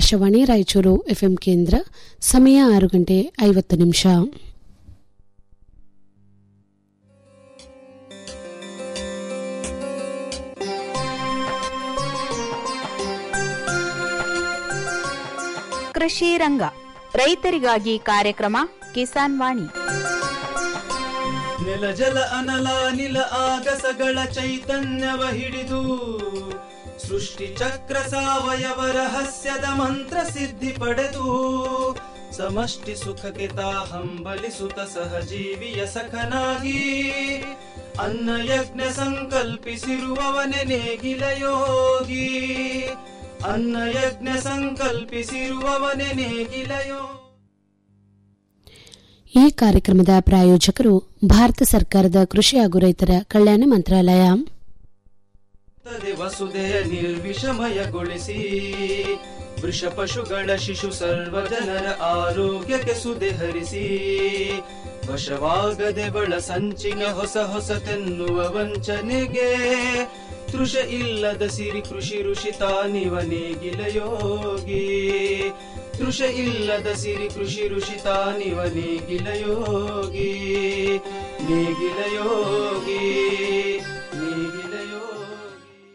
Akashvani Raichur FM ಕೇಂದ್ರ ಸಮಯ ಆರು ಗಂಟೆ ಐವತ್ತು ನಿಮಿಷ ಕೃಷಿ ರಂಗ ರೈತರಿಗಾಗಿ ಕಾರ್ಯಕ್ರಮ ಕಿಸಾನ್ ವಾಣಿ ನೆಲ ಜಲ ಅನಲ ನಿಲ ಆಗಸಗಳ ಚೈತನ್ಯವ ಹಿಡಿದು ಸೃಷ್ಟಿ ಚಕ್ರ ಸಾವಯವ ರಹಸ್ಯದ ಮಂತ್ರ ಸಿದ್ಧಿ ಪಡೆದು ಸಮಷ್ಟಿ ಸುಖಕ್ಕೆ ತಾ ಹಂಬಲಿಸುತ್ತ ಸಹಜೀವಿಯ ಸಖನಾಗಿ ಅನ್ನ ಯಜ್ಞ ಸಂಕಲ್ಪಿಸಿರುವವನೆ ನೇಗಿಲ ಯೋಗಿ ಅನ್ನ ಯಜ್ಞ ಸಂಕಲ್ಪಿಸಿರುವವನೆ ನೇಗಿಲ ಯೋಗಿ ಈ ಕಾರ್ಯಕ್ರಮದ ಪ್ರಾಯೋಜಕರು ಭಾರತ ಸರ್ಕಾರದ ಕೃಷಿ ಹಾಗೂ ರೈತರ ಕಲ್ಯಾಣ ಮಂತ್ರಾಲಯ ತದೆ ವಸುದೆಯ ನಿರ್ವಿಷಮಯಗೊಳಿಸಿ ವೃಷ ಪಶುಗಳ ಶಿಶು ಸರ್ವ ಜನರ ಆರೋಗ್ಯಕ್ಕೆ ಸುದೆ ಹರಿಸಿ ವಶವಾಗದೆ ಬಳ ಸಂಚಿನ ಹೊಸ ಹೊಸತೆನ್ನುವ ವಂಚನೆಗೆ ತೃಷ ಇಲ್ಲದ ಸಿರಿ ಕೃಷಿ ಋಷಿ ತಾನಿವ ನೇಗಿಲ ಯೋಗಿ ತೃಷ ಇಲ್ಲದ ಸಿರಿ ಕೃಷಿ ಋಷಿ ತಾನಿವ ನೇಗಿಲ ಯೋಗಿ ನೇಗಿಲ ಯೋಗಿ ನೇಗಿಲ ಯೋಗಿ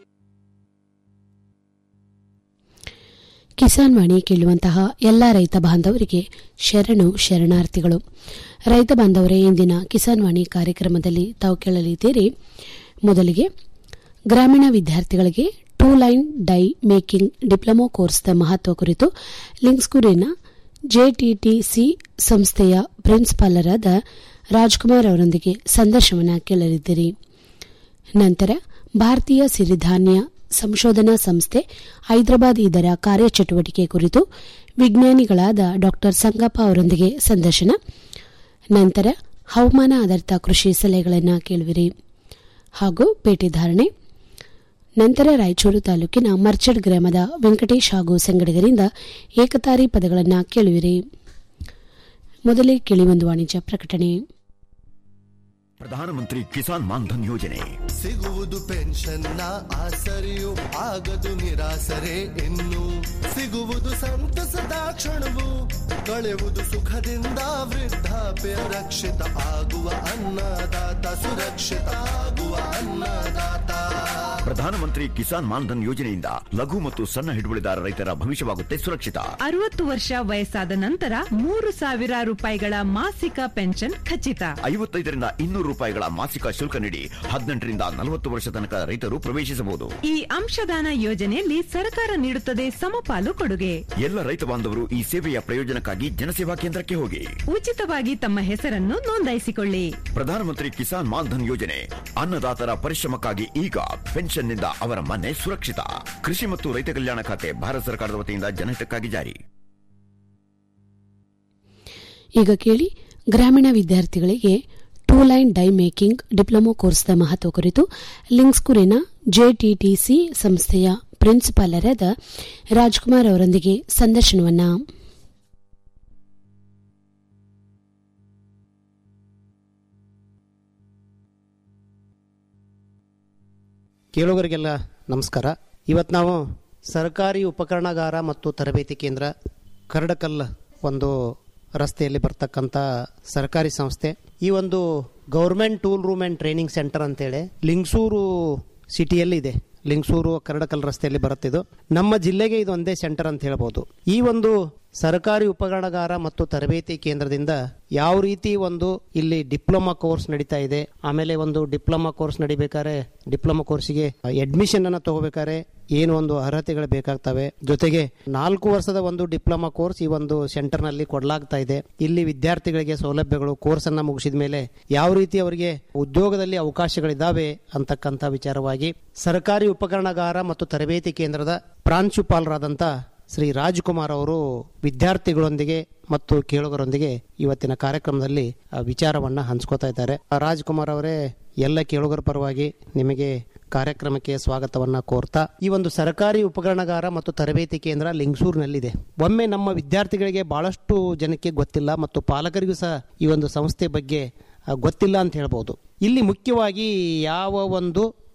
ಕಿಸಾನ್ ವಾಣಿ ಕೇಳುವಂತಹ ಎಲ್ಲ ರೈತ ಬಾಂಧವರಿಗೆ ಶರಣು ಶರಣಾರ್ಥಿಗಳು ರೈತ ಬಾಂಧವರೇ ಇಂದಿನ ಕಿಸಾನ್ ವಾಣಿ ಕಾರ್ಯಕ್ರಮದಲ್ಲಿ ತಾವು ಕೇಳಲಿದ್ದೀರಿ ಮೊದಲಿಗೆ ಗ್ರಾಮೀಣ ವಿದ್ಯಾರ್ಥಿಗಳಿಗೆ ಟೂ ಲೈನ್ ಡೈ ಮೇಕಿಂಗ್ ಡಿಪ್ಲೊಮಾ ಕೋರ್ಸ್ನ ಮಹತ್ವ ಕುರಿತು ಲಿಂಕ್ಸ್ಕೂರಿನ ಜೆಟಿಟಿಸಿ ಸಂಸ್ಥೆಯ ಪ್ರಿನ್ಸಿಪಾಲರಾದ ರಾಜ್ಕುಮಾರ್ ಅವರೊಂದಿಗೆ ಸಂದರ್ಶನವನ್ನು ಕೇಳಲಿದ್ದೀರಿ ನಂತರ ಭಾರತೀಯ ಸಿರಿಧಾನ್ಯ ಸಂಶೋಧನಾ ಸಂಸ್ಥೆ ಹೈದರಾಬಾದ್ ಇದರ ಕಾರ್ಯಚಟುವಟಿಕೆ ಕುರಿತು ವಿಜ್ಞಾನಿಗಳಾದ ಡಾ ಸಂಗಪ್ಪ ಅವರೊಂದಿಗೆ ಸಂದರ್ಶನ ನಂತರ ಹವಾಮಾನ ಆಧಾರಿತ ಕೃಷಿ ಸಲಹೆಗಳನ್ನು ಕೇಳುವಿರಿ ಹಾಗೂ ಪೇಟೆ ಧಾರಣೆ ನಂತರ ರಾಯಚೂರು ತಾಲೂಕಿನ ಮರ್ಚಡ್ ಗ್ರಾಮದ ವೆಂಕಟೇಶ್ ಹಾಗೂ ಸಂಗಡಿಗರಿಂದ ಏಕತಾರಿ ಪದಗಳನ್ನು ಕೇಳುವಿರಿ ಮೊದಲೇ ಕೇಳಿ ಒಂದು ವಾಣಿಜ್ಯ ಪ್ರಕಟಣೆ ಪ್ರಧಾನಮಂತ್ರಿ ಕಿಸಾನ್ ಮಾನ್ಧನ್ ಯೋಜನೆ ಸಿಗುವುದು ಪೆನ್ಷನ್ನ ಆಸರೆಯು ಆಗದು ನಿರಾಸರೆ ಇನ್ನು ಸಿಗುವುದು ಸಂತಸದ ಕ್ಷಣವು ಕಳೆಯುವುದು ಸುಖದಿಂದ ವೃದ್ಧಾಪ್ಯ ರಕ್ಷಿತ ಆಗುವ ಅನ್ನದಾತ ಸುರಕ್ಷಿತ ಆಗುವ ಅನ್ನದಾತ ಪ್ರಧಾನಮಂತ್ರಿ ಕಿಸಾನ್ ಮಾನ್ಧನ್ ಯೋಜನೆಯಿಂದ ಲಘು ಮತ್ತು ಸಣ್ಣ ಹಿಡುವಳಿದಾರ ರೈತರ ಭವಿಷ್ಯವಾಗುತ್ತೆ ಸುರಕ್ಷಿತ ಅರವತ್ತು ವರ್ಷ ವಯಸ್ಸಾದ ನಂತರ ಮೂರು ಸಾವಿರ ರೂಪಾಯಿಗಳ ಮಾಸಿಕ ಪೆನ್ಷನ್ ಖಚಿತ ಐವತ್ತೈದರಿಂದ ಇನ್ನೂರು ರೂಪಾಯಿಗಳ ಮಾಸಿಕ ಶುಲ್ಕ ನೀಡಿ ಹದಿನೆಂಟರಿಂದ ನಲವತ್ತು ವರ್ಷ ತನಕ ರೈತರು ಪ್ರವೇಶಿಸಬಹುದು ಈ ಅಂಶದಾನ ಯೋಜನೆಯಲ್ಲಿ ಸರ್ಕಾರ ನೀಡುತ್ತದೆ ಸಮಪಾಲು ಕೊಡುಗೆ ಎಲ್ಲ ರೈತ ಬಾಂಧವರು ಈ ಸೇವೆಯ ಪ್ರಯೋಜನಕ್ಕಾಗಿ ಜನಸೇವಾ ಕೇಂದ್ರಕ್ಕೆ ಹೋಗಿ ಉಚಿತವಾಗಿ ತಮ್ಮ ಹೆಸರನ್ನು ನೋಂದಾಯಿಸಿಕೊಳ್ಳಿ ಪ್ರಧಾನಮಂತ್ರಿ ಕಿಸಾನ್ ಮಾನ್ಧನ್ ಯೋಜನೆ ಅನ್ನದಾತರ ಪರಿಶ್ರಮಕ್ಕಾಗಿ ಈಗ ಪೆನ್ಷನ್ನಿಂದ ಅವರ ಮನೆ ಸುರಕ್ಷಿತ ಕೃಷಿ ಮತ್ತು ರೈತ ಕಲ್ಯಾಣ ಖಾತೆ ಭಾರತ ಸರ್ಕಾರದ ವತಿಯಿಂದ ಜನಹಿತಕ್ಕಾಗಿ ಜಾರಿ ಈಗ ಕೇಳಿ ಗ್ರಾಮೀಣ ವಿದ್ಯಾರ್ಥಿಗಳಿಗೆ ಟೂ ಲೈನ್ ಡೈ ಮೇಕಿಂಗ್ ಡಿಪ್ಲೊಮಾ ಕೋರ್ಸ್ನ ಮಹತ್ವ ಕುರಿತು ಲಿಂಕ್ಸ್ಕೂರಿನ ಜೆಟಿಟಿಸಿ ಸಂಸ್ಥೆಯ ಪ್ರಿನ್ಸಿಪಾಲರಾದ ರಾಜ್ಕುಮಾರ್ ಅವರೊಂದಿಗೆ ಸಂದರ್ಶನವನ್ನ ಕೇಳುಗರಿಗೆಲ್ಲ ನಮಸ್ಕಾರ ಇವತ್ತು ನಾವು ಸರ್ಕಾರಿ ಉಪಕರಣಗಾರ ಮತ್ತು ತರಬೇತಿ ಕೇಂದ್ರ ಕರಡಕಲ್ ಒಂದು ರಸ್ತೆಯಲ್ಲಿ ಬರ್ತಕ್ಕಂಥ ಸರ್ಕಾರಿ ಸಂಸ್ಥೆ ಈ ಒಂದು government tool room and training centre ಅಂತೇಳಿ ಲಿಂಗಸೂರು ಸಿಟಿಯಲ್ಲಿ ಇದೆ ಲಿಂಗಸೂರು ಕರಡಕಲ್ ರಸ್ತೆಯಲ್ಲಿ ಬರುತ್ತಿದ್ದು ನಮ್ಮ ಜಿಲ್ಲೆಗೆ ಇದು ಒಂದೇ ಸೆಂಟರ್ ಅಂತ ಹೇಳ್ಬೋದು ಈ ಒಂದು ಸರ್ಕಾರಿ ಉಪಕರಣಗಾರ ಮತ್ತು ತರಬೇತಿ ಕೇಂದ್ರದಿಂದ ಯಾವ ರೀತಿ ಒಂದು ಇಲ್ಲಿ ಡಿಪ್ಲೊಮಾ ಕೋರ್ಸ್ ನಡೀತಾ ಇದೆ ಆಮೇಲೆ ಒಂದು ಡಿಪ್ಲೊಮಾ ಕೋರ್ಸ್ ನಡಿಬೇಕಾದ್ರೆ ಡಿಪ್ಲೊಮಾ ಕೋರ್ಸಿಗೆ ಅಡ್ಮಿಷನ್ ಅನ್ನ ತಗೋಬೇಕಾದ್ರೆ ಏನು ಒಂದು ಅರ್ಹತೆಗಳು ಬೇಕಾಗ್ತವೆ ಜೊತೆಗೆ ನಾಲ್ಕು ವರ್ಷದ ಒಂದು ಡಿಪ್ಲೊಮಾ ಕೋರ್ಸ್ ಈ ಒಂದು ಸೆಂಟರ್ ನಲ್ಲಿ ಕೊಡಲಾಗ್ತಾ ಇದೆ ಇಲ್ಲಿ ವಿದ್ಯಾರ್ಥಿಗಳಿಗೆ ಸೌಲಭ್ಯಗಳು ಕೋರ್ಸ್ ಅನ್ನ ಮುಗಿಸಿದ ಮೇಲೆ ಯಾವ ರೀತಿ ಅವರಿಗೆ ಉದ್ಯೋಗದಲ್ಲಿ ಅವಕಾಶಗಳಿದ್ದಾವೆ ಅಂತಕ್ಕಂಥ ವಿಚಾರವಾಗಿ ಸರ್ಕಾರಿ ಉಪಕರಣಗಾರ ಮತ್ತು ತರಬೇತಿ ಕೇಂದ್ರದ ಪ್ರಾಂಶುಪಾಲರಾದಂಥ ಶ್ರೀ ರಾಜ್ಕುಮಾರ್ ಅವರು ವಿದ್ಯಾರ್ಥಿಗಳೊಂದಿಗೆ ಮತ್ತು ಕೇಳುಗರೊಂದಿಗೆ ಇವತ್ತಿನ ಕಾರ್ಯಕ್ರಮದಲ್ಲಿ ಆ ವಿಚಾರವನ್ನ ಹಂಚ್ಕೋತಾ ಇದ್ದಾರೆ ಆ ರಾಜ್ಕುಮಾರ್ ಅವರೇ ಎಲ್ಲ ಕೇಳುಗರ ಪರವಾಗಿ ನಿಮಗೆ ಕಾರ್ಯಕ್ರಮಕ್ಕೆ ಸ್ವಾಗತವನ್ನ ಕೋರ್ತಾ ಈ ಒಂದು ಸರ್ಕಾರಿ ಉಪಕರಣಗಾರ ಮತ್ತು ತರಬೇತಿ ಕೇಂದ್ರ ಲಿಂಗಸೂರಿನಲ್ಲಿದೆ ಒಮ್ಮೆ ನಮ್ಮ ವಿದ್ಯಾರ್ಥಿಗಳಿಗೆ ಬಹಳಷ್ಟು ಜನಕ್ಕೆ ಗೊತ್ತಿಲ್ಲ ಮತ್ತು ಪಾಲಕರಿಗೂ ಸಹ ಈ ಒಂದು ಸಂಸ್ಥೆ ಬಗ್ಗೆ ಆ, ಗೊತ್ತಿಲ್ಲ ಅಂತ ಹೇಳ್ಬೋದು ಇಲ್ಲಿ ಮುಖ್ಯವಾಗಿ ಯಾವ ಒಂದು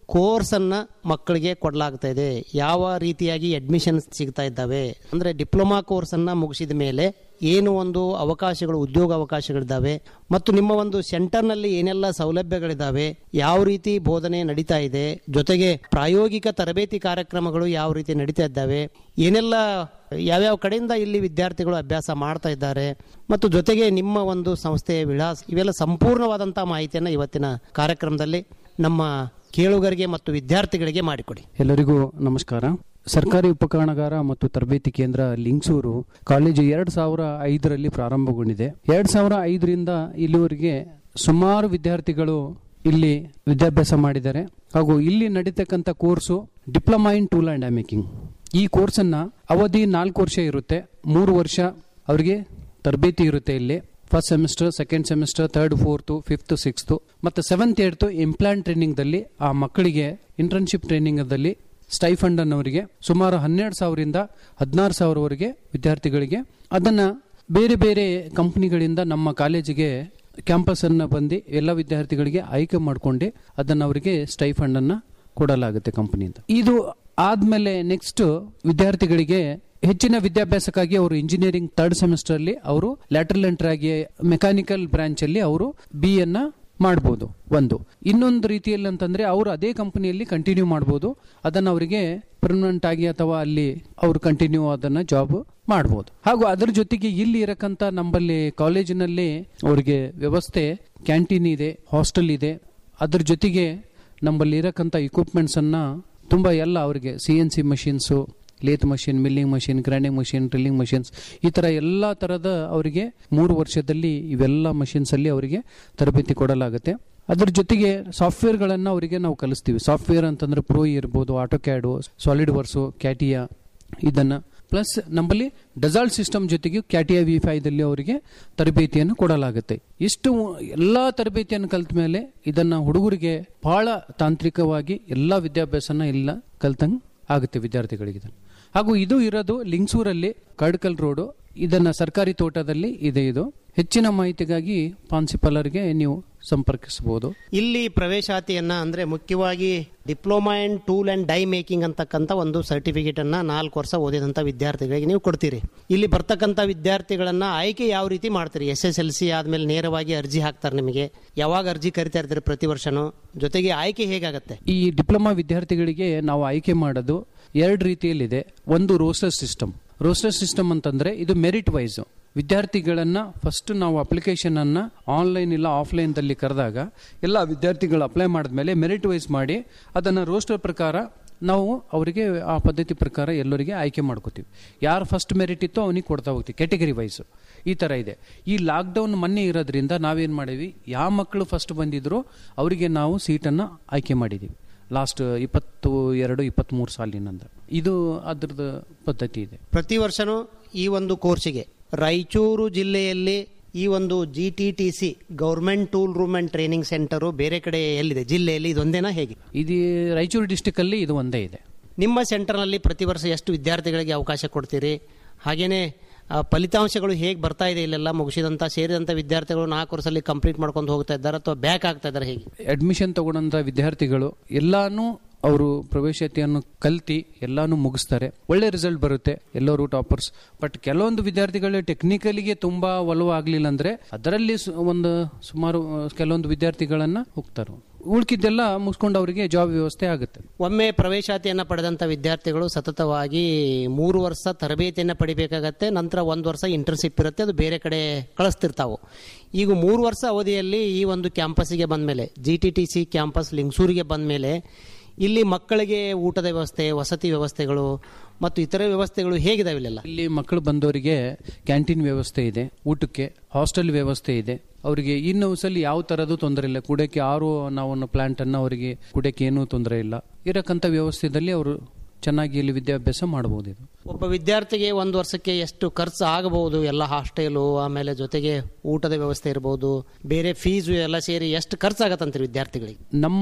ಕೋರ್ಸ್ ಅನ್ನ ಮಕ್ಕಳಿಗೆ ಕೊಡಲಾಗ್ತಾ ಇದೆ ಯಾವ ರೀತಿಯಾಗಿ ಅಡ್ಮಿಷನ್ ಸಿಗ್ತಾ ಇದ್ದಾವೆ ಅಂದ್ರೆ ಡಿಪ್ಲೊಮಾ ಕೋರ್ಸ್ ಅನ್ನ ಮುಗಿಸಿದ ಮೇಲೆ ಏನು ಒಂದು ಅವಕಾಶಗಳು ಉದ್ಯೋಗ ಅವಕಾಶಗಳಿದ್ದಾವೆ ಮತ್ತು ನಿಮ್ಮ ಒಂದು ಸೆಂಟರ್ನಲ್ಲಿ ಏನೆಲ್ಲ ಸೌಲಭ್ಯಗಳಿದ್ದಾವೆ ಯಾವ ರೀತಿ ಬೋಧನೆ ನಡೀತಾ ಇದೆ ಜೊತೆಗೆ ಪ್ರಾಯೋಗಿಕ ತರಬೇತಿ ಕಾರ್ಯಕ್ರಮಗಳು ಯಾವ ರೀತಿ ನಡೀತಾ ಇದ್ದಾವೆ ಏನೆಲ್ಲ ಯಾವ್ಯಾವ ಕಡೆಯಿಂದ ಇಲ್ಲಿ ವಿದ್ಯಾರ್ಥಿಗಳು ಅಭ್ಯಾಸ ಮಾಡ್ತಾ ಇದ್ದಾರೆ ಮತ್ತು ಜೊತೆಗೆ ನಿಮ್ಮ ಒಂದು ಸಂಸ್ಥೆಯ ವಿಳಾಸ ಇವೆಲ್ಲ ಸಂಪೂರ್ಣವಾದಂತಹ ಮಾಹಿತಿಯನ್ನು ಇವತ್ತಿನ ಕಾರ್ಯಕ್ರಮದಲ್ಲಿ ನಮ್ಮ ಕೇಳುಗರಿಗೆ ಮತ್ತು ವಿದ್ಯಾರ್ಥಿಗಳಿಗೆ ಮಾಡಿಕೊಡಿ ಎಲ್ಲರಿಗೂ ನಮಸ್ಕಾರ ಸರ್ಕಾರಿ ಉಪಕರಣಗಾರ ಮತ್ತು ತರಬೇತಿ ಕೇಂದ್ರ ಲಿಂಗ್ಸೂರು ಕಾಲೇಜು ಎರಡ್ ಸಾವಿರ ಐದರಲ್ಲಿ ಪ್ರಾರಂಭಗೊಂಡಿದೆ ಎರಡ್ ಸಾವಿರ ಐದರಿಂದ ಇಲ್ಲಿವರೆಗೆ ಸುಮಾರು ವಿದ್ಯಾರ್ಥಿಗಳು ಇಲ್ಲಿ ವಿದ್ಯಾಭ್ಯಾಸ ಮಾಡಿದ್ದಾರೆ ಹಾಗೂ ಇಲ್ಲಿ ನಡೀತಕ್ಕಂಥ course diploma in tool and making ಈ ಕೋರ್ಸನ್ನ ಅವಧಿ ನಾಲ್ಕು ವರ್ಷ ಇರುತ್ತೆ ಮೂರು ವರ್ಷ ಅವರಿಗೆ ತರಬೇತಿ ಇರುತ್ತೆ ಇಲ್ಲಿ first semester second semester third fourth fifth sixth ಮತ್ತೆ ಸೆವೆಂತ್ ಏಳ್ತ್ ಇಂಪ್ಲಾಂಟ್ ಟ್ರೈನಿಂಗ್ ದಲ್ಲಿ ಆ ಮಕ್ಕಳಿಗೆ ಇಂಟರ್ನ್ಶಿಪ್ ಟ್ರೈನಿಂಗ್ ದಲ್ಲಿ ಸ್ಟೈಫಂಡ್ ಅನ್ನೋರಿಗೆ ಸುಮಾರು ಹನ್ನೆರಡು ಸಾವಿರದಿಂದ ಹದಿನಾರು ಸಾವಿರವರೆಗೆ ವಿದ್ಯಾರ್ಥಿಗಳಿಗೆ ಅದನ್ನ ಬೇರೆ ಬೇರೆ ಕಂಪನಿಗಳಿಂದ ನಮ್ಮ ಕಾಲೇಜಿಗೆ ಕ್ಯಾಂಪಸ್ ಅನ್ನ ಬಂದು ಎಲ್ಲ ವಿದ್ಯಾರ್ಥಿಗಳಿಗೆ ಆಯ್ಕೆ ಮಾಡ್ಕೊಂಡು ಅದನ್ನ ಅವರಿಗೆ ಸ್ಟೈಫಂಡ್ ಅನ್ನ ಕೊಡಲಾಗುತ್ತೆ ಕಂಪನಿಯಿಂದ ಇದು ಆದ್ಮೇಲೆ ನೆಕ್ಸ್ಟ್ ವಿದ್ಯಾರ್ಥಿಗಳಿಗೆ ಹೆಚ್ಚಿನ ವಿದ್ಯಾಭ್ಯಾಸಕ್ಕಾಗಿ ಅವರು ಇಂಜಿನಿಯರಿಂಗ್ ಥರ್ಡ್ ಸೆಮಿಸ್ಟರ್ ಅಲ್ಲಿ ಅವರು ಲ್ಯಾಟ್ರಲ್ ಎಂಟರ್ ಆಗಿ ಮೆಕ್ಯಾನಿಕಲ್ ಬ್ರಾಂಚ್ ಅಲ್ಲಿ ಅವರು ಬಿ ಅನ್ನ ಮಾಡಬಹುದು ಒಂದು ಇನ್ನೊಂದು ರೀತಿಯಲ್ಲಿ ಅಂತಂದ್ರೆ ಅವರು ಅದೇ ಕಂಪನಿಯಲ್ಲಿ ಕಂಟಿನ್ಯೂ ಮಾಡಬಹುದು ಅದನ್ನ ಅವರಿಗೆ ಪರ್ಮನೆಂಟ್ ಆಗಿ ಅಥವಾ ಅಲ್ಲಿ ಅವರು ಕಂಟಿನ್ಯೂ ಅದನ್ನ ಜಾಬ್ ಮಾಡಬಹುದು ಹಾಗೂ ಅದರ ಜೊತೆಗೆ ಇಲ್ಲಿ ಇರಕ್ಕಂತ ನಮ್ಮಲ್ಲಿ ಕಾಲೇಜಿನಲ್ಲಿ ಅವರಿಗೆ ವ್ಯವಸ್ಥೆ ಕ್ಯಾಂಟೀನ್ ಇದೆ ಹಾಸ್ಟೆಲ್ ಇದೆ ಅದ್ರ ಜೊತೆಗೆ ನಮ್ಮಲ್ಲಿ ಇರಕ್ಕಂತ ಇಕ್ವಿಪ್ಮೆಂಟ್ಸ್ ಅನ್ನ ತುಂಬಾ ಎಲ್ಲ ಅವರಿಗೆ C N C machines lathe machine milling machine grinding machine drilling machines ಈ ತರ ಎಲ್ಲ ತರದ ಅವರಿಗೆ ಮೂರು ವರ್ಷದಲ್ಲಿ ಇವೆಲ್ಲ ಮಷಿನ್ಸ್ ಅಲ್ಲಿ ಅವರಿಗೆ ತರಬೇತಿ ಕೊಡಲಾಗುತ್ತೆ ಅದ್ರ ಜೊತೆಗೆ ಸಾಫ್ಟ್ವೇರ್ಗಳನ್ನು ಅವರಿಗೆ ನಾವು ಕಲಿಸ್ತೀವಿ ಸಾಫ್ಟ್ವೇರ್ ಅಂತಂದ್ರೆ ಪ್ರೋ ಇರ್ಬೋದು AutoCAD SolidWorks CATIA ಇದನ್ನ ಪ್ಲಸ್ ನಮ್ಮಲ್ಲಿ ಡೆಸಾಲ್ಟ್ ಸಿಸ್ಟಮ್ ಜೊತೆಗೆ ಕ್ಯಾಟಿಯಾ ವಿ ಫೈದಲ್ಲಿ ಅವರಿಗೆ ತರಬೇತಿಯನ್ನು ಕೊಡಲಾಗುತ್ತೆ ಇಷ್ಟು ಎಲ್ಲಾ ತರಬೇತಿಯನ್ನು ಕಲಿತ ಮೇಲೆ ಇದನ್ನ ಹುಡುಗರಿಗೆ ಬಹಳ ತಾಂತ್ರಿಕವಾಗಿ ಎಲ್ಲಾ ವಿದ್ಯಾಭ್ಯಾಸನ ಎಲ್ಲ ಕಲ್ತಂಗ್ ಆಗುತ್ತೆ ವಿದ್ಯಾರ್ಥಿಗಳಿಗೆ ಇದನ್ನ. ಹಾಗೂ ಇದು ಇರೋದು ಲಿಂಗ್ಸೂರಲ್ಲಿ ಕಡ್ಕಲ್ ರೋಡು ಇದನ್ನ ಸರ್ಕಾರಿ ತೋಟದಲ್ಲಿ ಇದೆ ಇದು ಹೆಚ್ಚಿನ ಮಾಹಿತಿಗಾಗಿ ಪ್ರಾನ್ಸಿಪಾಲರ್ಗೆ ನೀವು ಸಂಪರ್ಕಿಸಬಹುದು ಇಲ್ಲಿ ಪ್ರವೇಶಾತಿಯನ್ನ ಅಂದ್ರೆ ಮುಖ್ಯವಾಗಿ diploma in tool and die making ಅಂತಕ್ಕಂಥ ಒಂದು ಸರ್ಟಿಫಿಕೇಟ್ ಅನ್ನ ನಾಲ್ಕು ವರ್ಷ ಓದಿದಂತ ವಿದ್ಯಾರ್ಥಿಗಳಿಗೆ ನೀವು ಕೊಡ್ತೀರಿ ಇಲ್ಲಿ ಬರ್ತಕ್ಕಂಥ ವಿದ್ಯಾರ್ಥಿಗಳನ್ನ ಆಯ್ಕೆ ಯಾವ ರೀತಿ ಮಾಡ್ತೀರಿ ಎಸ್ ಎಸ್ ಎಲ್ ಸಿ ಆದ್ಮೇಲೆ ನೇರವಾಗಿ ಅರ್ಜಿ ಹಾಕ್ತಾರೆ ನಿಮಗೆ ಯಾವಾಗ ಅರ್ಜಿ ಕರಿತಾ ಇರ್ತೀರಿ ಪ್ರತಿ ವರ್ಷನೂ ಜೊತೆಗೆ ಆಯ್ಕೆ ಹೇಗಾಗತ್ತೆ ಈ ಡಿಪ್ಲೊಮಾ ವಿದ್ಯಾರ್ಥಿಗಳಿಗೆ ನಾವು ಆಯ್ಕೆ ಮಾಡೋದು ಎರಡು ರೀತಿಯಲ್ಲಿದೆ ಒಂದು ರೋಸ್ಟರ್ ಸಿಸ್ಟಮ್ ರೋಸ್ಟರ್ ಸಿಸ್ಟಮ್ ಅಂತಂದ್ರೆ ಇದು ಮೆರಿಟ್ ವೈಸ್ ವಿದ್ಯಾರ್ಥಿಗಳನ್ನ ಫಸ್ಟ್ ನಾವು ಅಪ್ಲಿಕೇಶನ್ ಅನ್ನ ಆನ್ಲೈನ್ ಇಲ್ಲ ಆಫ್ಲೈನ್ ದಲ್ಲಿ ಕರೆದಾಗ ಎಲ್ಲ ವಿದ್ಯಾರ್ಥಿಗಳು ಅಪ್ಲೈ ಮಾಡಿದ್ಮೇಲೆ ಮೆರಿಟ್ ವೈಸ್ ಮಾಡಿ ಅದನ್ನ ರೋಸ್ಟರ್ ಪ್ರಕಾರ ನಾವು ಅವರಿಗೆ ಆ ಪದ್ಧತಿ ಪ್ರಕಾರ ಎಲ್ಲರಿಗೆ ಆಯ್ಕೆ ಮಾಡ್ಕೋತೀವಿ ಯಾರು ಫಸ್ಟ್ ಮೆರಿಟ್ ಇತ್ತೋ ಅವನಿಗೆ ಕೊಡ್ತಾ ಹೋಗ್ತೀವಿ ಕ್ಯಾಟಗರಿ ವೈಸ್ ಈ ತರ ಇದೆ ಈ ಲಾಕ್ಡೌನ್ ಮೊನ್ನೆ ಇರೋದ್ರಿಂದ ನಾವೇನ್ ಮಾಡೀವಿ ಯಾವ ಮಕ್ಕಳು ಫಸ್ಟ್ ಬಂದಿದ್ರು ಅವರಿಗೆ ನಾವು ಸೀಟನ್ನ ಆಯ್ಕೆ ಮಾಡಿದೀವಿ ಲಾಸ್ಟ್ ಇಪ್ಪತ್ತು ಎರಡು ಇಪ್ಪತ್ತ್ಮೂರು ಸಾಲಿನಿಂದ ಇದು ಅದ್ರದ್ದು ಪದ್ಧತಿ ಇದೆ ಪ್ರತಿ ವರ್ಷನೂ ಈ ಒಂದು ಕೋರ್ಸಿಗೆ ರಾಯಚೂರು ಜಿಲ್ಲೆಯಲ್ಲಿ ಈ ಒಂದು G T T C government tool room and training centre ಬೇರೆ ಕಡೆ ಎಲ್ಲಿದೆ ಜಿಲ್ಲೆಯಲ್ಲಿ ಇದೊಂದೇನಾ ಹೇಗೆ ಇದು ರಾಯಚೂರು ಡಿಸ್ಟಿಕ್ ಅಲ್ಲಿ ಇದು ಒಂದೇ ಇದೆ ನಿಮ್ಮ ಸೆಂಟರ್ನಲ್ಲಿ ಪ್ರತಿ ವರ್ಷ ಎಷ್ಟು ವಿದ್ಯಾರ್ಥಿಗಳಿಗೆ ಅವಕಾಶ ಕೊಡ್ತೀರಿ ಹಾಗೇನೆ ಆ, ಫಲಿತಾಂಶಗಳು ಹೇಗೆ ಬರ್ತಾ ಇದೆ ಇಲ್ಲೆಲ್ಲ ಮುಗಿಸಿದಂತ ಸೇರಿದಂತ ವಿದ್ಯಾರ್ಥಿಗಳು ನಾಲ್ಕು ವರ್ಷದಲ್ಲಿ ಕಂಪ್ಲೀಟ್ ಮಾಡ್ಕೊಂಡು ಹೋಗ್ತಾ ಇದ್ದಾರೆ ಅಥವಾ ಬ್ಯಾಕ್ ಆಗ್ತಾ ಇದ್ದಾರೆ ಹೇಗೆ ಅಡ್ಮಿಷನ್ ತಗೊಂಡಂತ ವಿದ್ಯಾರ್ಥಿಗಳು ಎಲ್ಲಾನು ಅವರು ಪ್ರವೇಶತೆಯನ್ನು ಕಲ್ತಿ ಎಲ್ಲಾನು ಮುಗಿಸ್ತಾರೆ ಒಳ್ಳೆ ರಿಸಲ್ಟ್ ಬರುತ್ತೆ ಎಲ್ಲರೂ ಟಾಪರ್ಸ್ ಬಟ್ ಕೆಲವೊಂದು ವಿದ್ಯಾರ್ಥಿಗಳು ಟೆಕ್ನಿಕಲಿಗೆ ತುಂಬಾ ಒಲವು ಆಗ್ಲಿಲ್ಲ ಅಂದ್ರೆ ಅದರಲ್ಲಿ ಸು- ಒಂದು ಸುಮಾರು ಆ, ಕೆಲವೊಂದು ವಿದ್ಯಾರ್ಥಿಗಳನ್ನ ಹೋಗ್ತಾರೆ ಉಳ್ಕಿದ್ದೆಲ್ಲ ಮುಗಿಸ್ಕೊಂಡು ಅವರಿಗೆ ಜಾಬ್ ವ್ಯವಸ್ಥೆ ಆಗುತ್ತೆ ಒಮ್ಮೆ ಪ್ರವೇಶಾತಿಯನ್ನು ಪಡೆದಂತ ವಿದ್ಯಾರ್ಥಿಗಳು ಸತತವಾಗಿ ಮೂರು ವರ್ಷ ತರಬೇತಿಯನ್ನು ಪಡಿಬೇಕಾಗತ್ತೆ ನಂತರ ಒಂದು ವರ್ಷ ಇಂಟರ್ನ್ಶಿಪ್ ಇರುತ್ತೆ ಅದು ಬೇರೆ ಕಡೆ ಕಳಿಸ್ತಿರ್ತಾವು ಈಗ ಮೂರು ವರ್ಷ ಅವಧಿಯಲ್ಲಿ ಈ ಒಂದು ಕ್ಯಾಂಪಸ್ಸಿಗೆ ಬಂದಮೇಲೆ G T T C campus ಲಿಂಗಸೂರಿಗೆ ಬಂದಮೇಲೆ ಇಲ್ಲಿ ಮಕ್ಕಳಿಗೆ ಊಟದ ವ್ಯವಸ್ಥೆ ವಸತಿ ವ್ಯವಸ್ಥೆಗಳು ಮತ್ತು ಇತರೆ ವ್ಯವಸ್ಥೆಗಳು ಹೇಗಿದಾವೆ ಇಲ್ಲೆಲ್ಲ ಇಲ್ಲಿ ಮಕ್ಕಳು ಬಂದವರಿಗೆ ಕ್ಯಾಂಟೀನ್ ವ್ಯವಸ್ಥೆ ಇದೆ ಊಟಕ್ಕೆ ಹಾಸ್ಟೆಲ್ ವ್ಯವಸ್ಥೆ ಇದೆ ಅವರಿಗೆ ಇನ್ ಹೌಸಲ್ಲಿ ಯಾವ ತರದ್ದು ತೊಂದರೆ ಇಲ್ಲ ಕುಡಿಯಕ್ಕೆ ಆರು ನಾವು ಪ್ಲಾಂಟ್ ಅನ್ನ ಅವರಿಗೆ ಕುಡಿಯಕ್ಕೆ ಏನೂ ತೊಂದರೆ ಇಲ್ಲ ಇರಕ್ಕಂತ ವ್ಯವಸ್ಥೆಯಲ್ಲಿ ಅವರು ಚೆನ್ನಾಗಿ ಇಲ್ಲಿ ವಿದ್ಯಾಭ್ಯಾಸ ಮಾಡಬಹುದು ಇದು ಒಬ್ಬ ವಿದ್ಯಾರ್ಥಿಗೆ ಒಂದು ವರ್ಷಕ್ಕೆ ಎಷ್ಟು ಖರ್ಚು ಆಗಬಹುದು ಎಲ್ಲ ಹಾಸ್ಟೆಲು ಆಮೇಲೆ ಜೊತೆಗೆ ಊಟದ ವ್ಯವಸ್ಥೆ ಇರಬಹುದು ಬೇರೆ ಫೀಸು ಎಲ್ಲ ಸೇರಿ ಎಷ್ಟು ಖರ್ಚಾಗತ್ತಂತೀರಿ ವಿದ್ಯಾರ್ಥಿಗಳಿಗೆ ನಮ್ಮ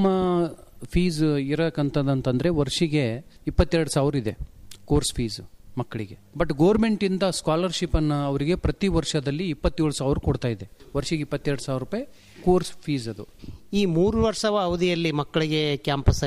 ಫೀಸ್ ಇರಕ್ಕಂಥದ್ದಂತಂದ್ರೆ ವರ್ಷಿಗೆ ಇಪ್ಪತ್ತೆರಡು ಸಾವಿರ ಇದೆ ಕೋರ್ಸ್ ಫೀಸ್ ಮಕ್ಕಳಿಗೆ ಬಟ್ ಗೋರ್ಮೆಂಟ್ ಇಂದ ಸ್ಕಾಲರ್ಶಿಪ್ ಅನ್ನ ಅವರಿಗೆ ಪ್ರತಿ ವರ್ಷದಲ್ಲಿ ಇಪ್ಪತ್ತೇಳು ಸಾವಿರ ಕೊಡ್ತಾ ಇದೆ ವರ್ಷಿಗೆ ಇಪ್ಪತ್ತೆರಡು ಸಾವಿರ ರೂಪಾಯಿ ಕೋರ್ಸ್ ಫೀಸ್ ಅದು ಈ ಮೂರು ವರ್ಷವ ಅವಧಿಯಲ್ಲಿ ಮಕ್ಕಳಿಗೆ ಕ್ಯಾಂಪಸ್ ಅಲ್ಲಿ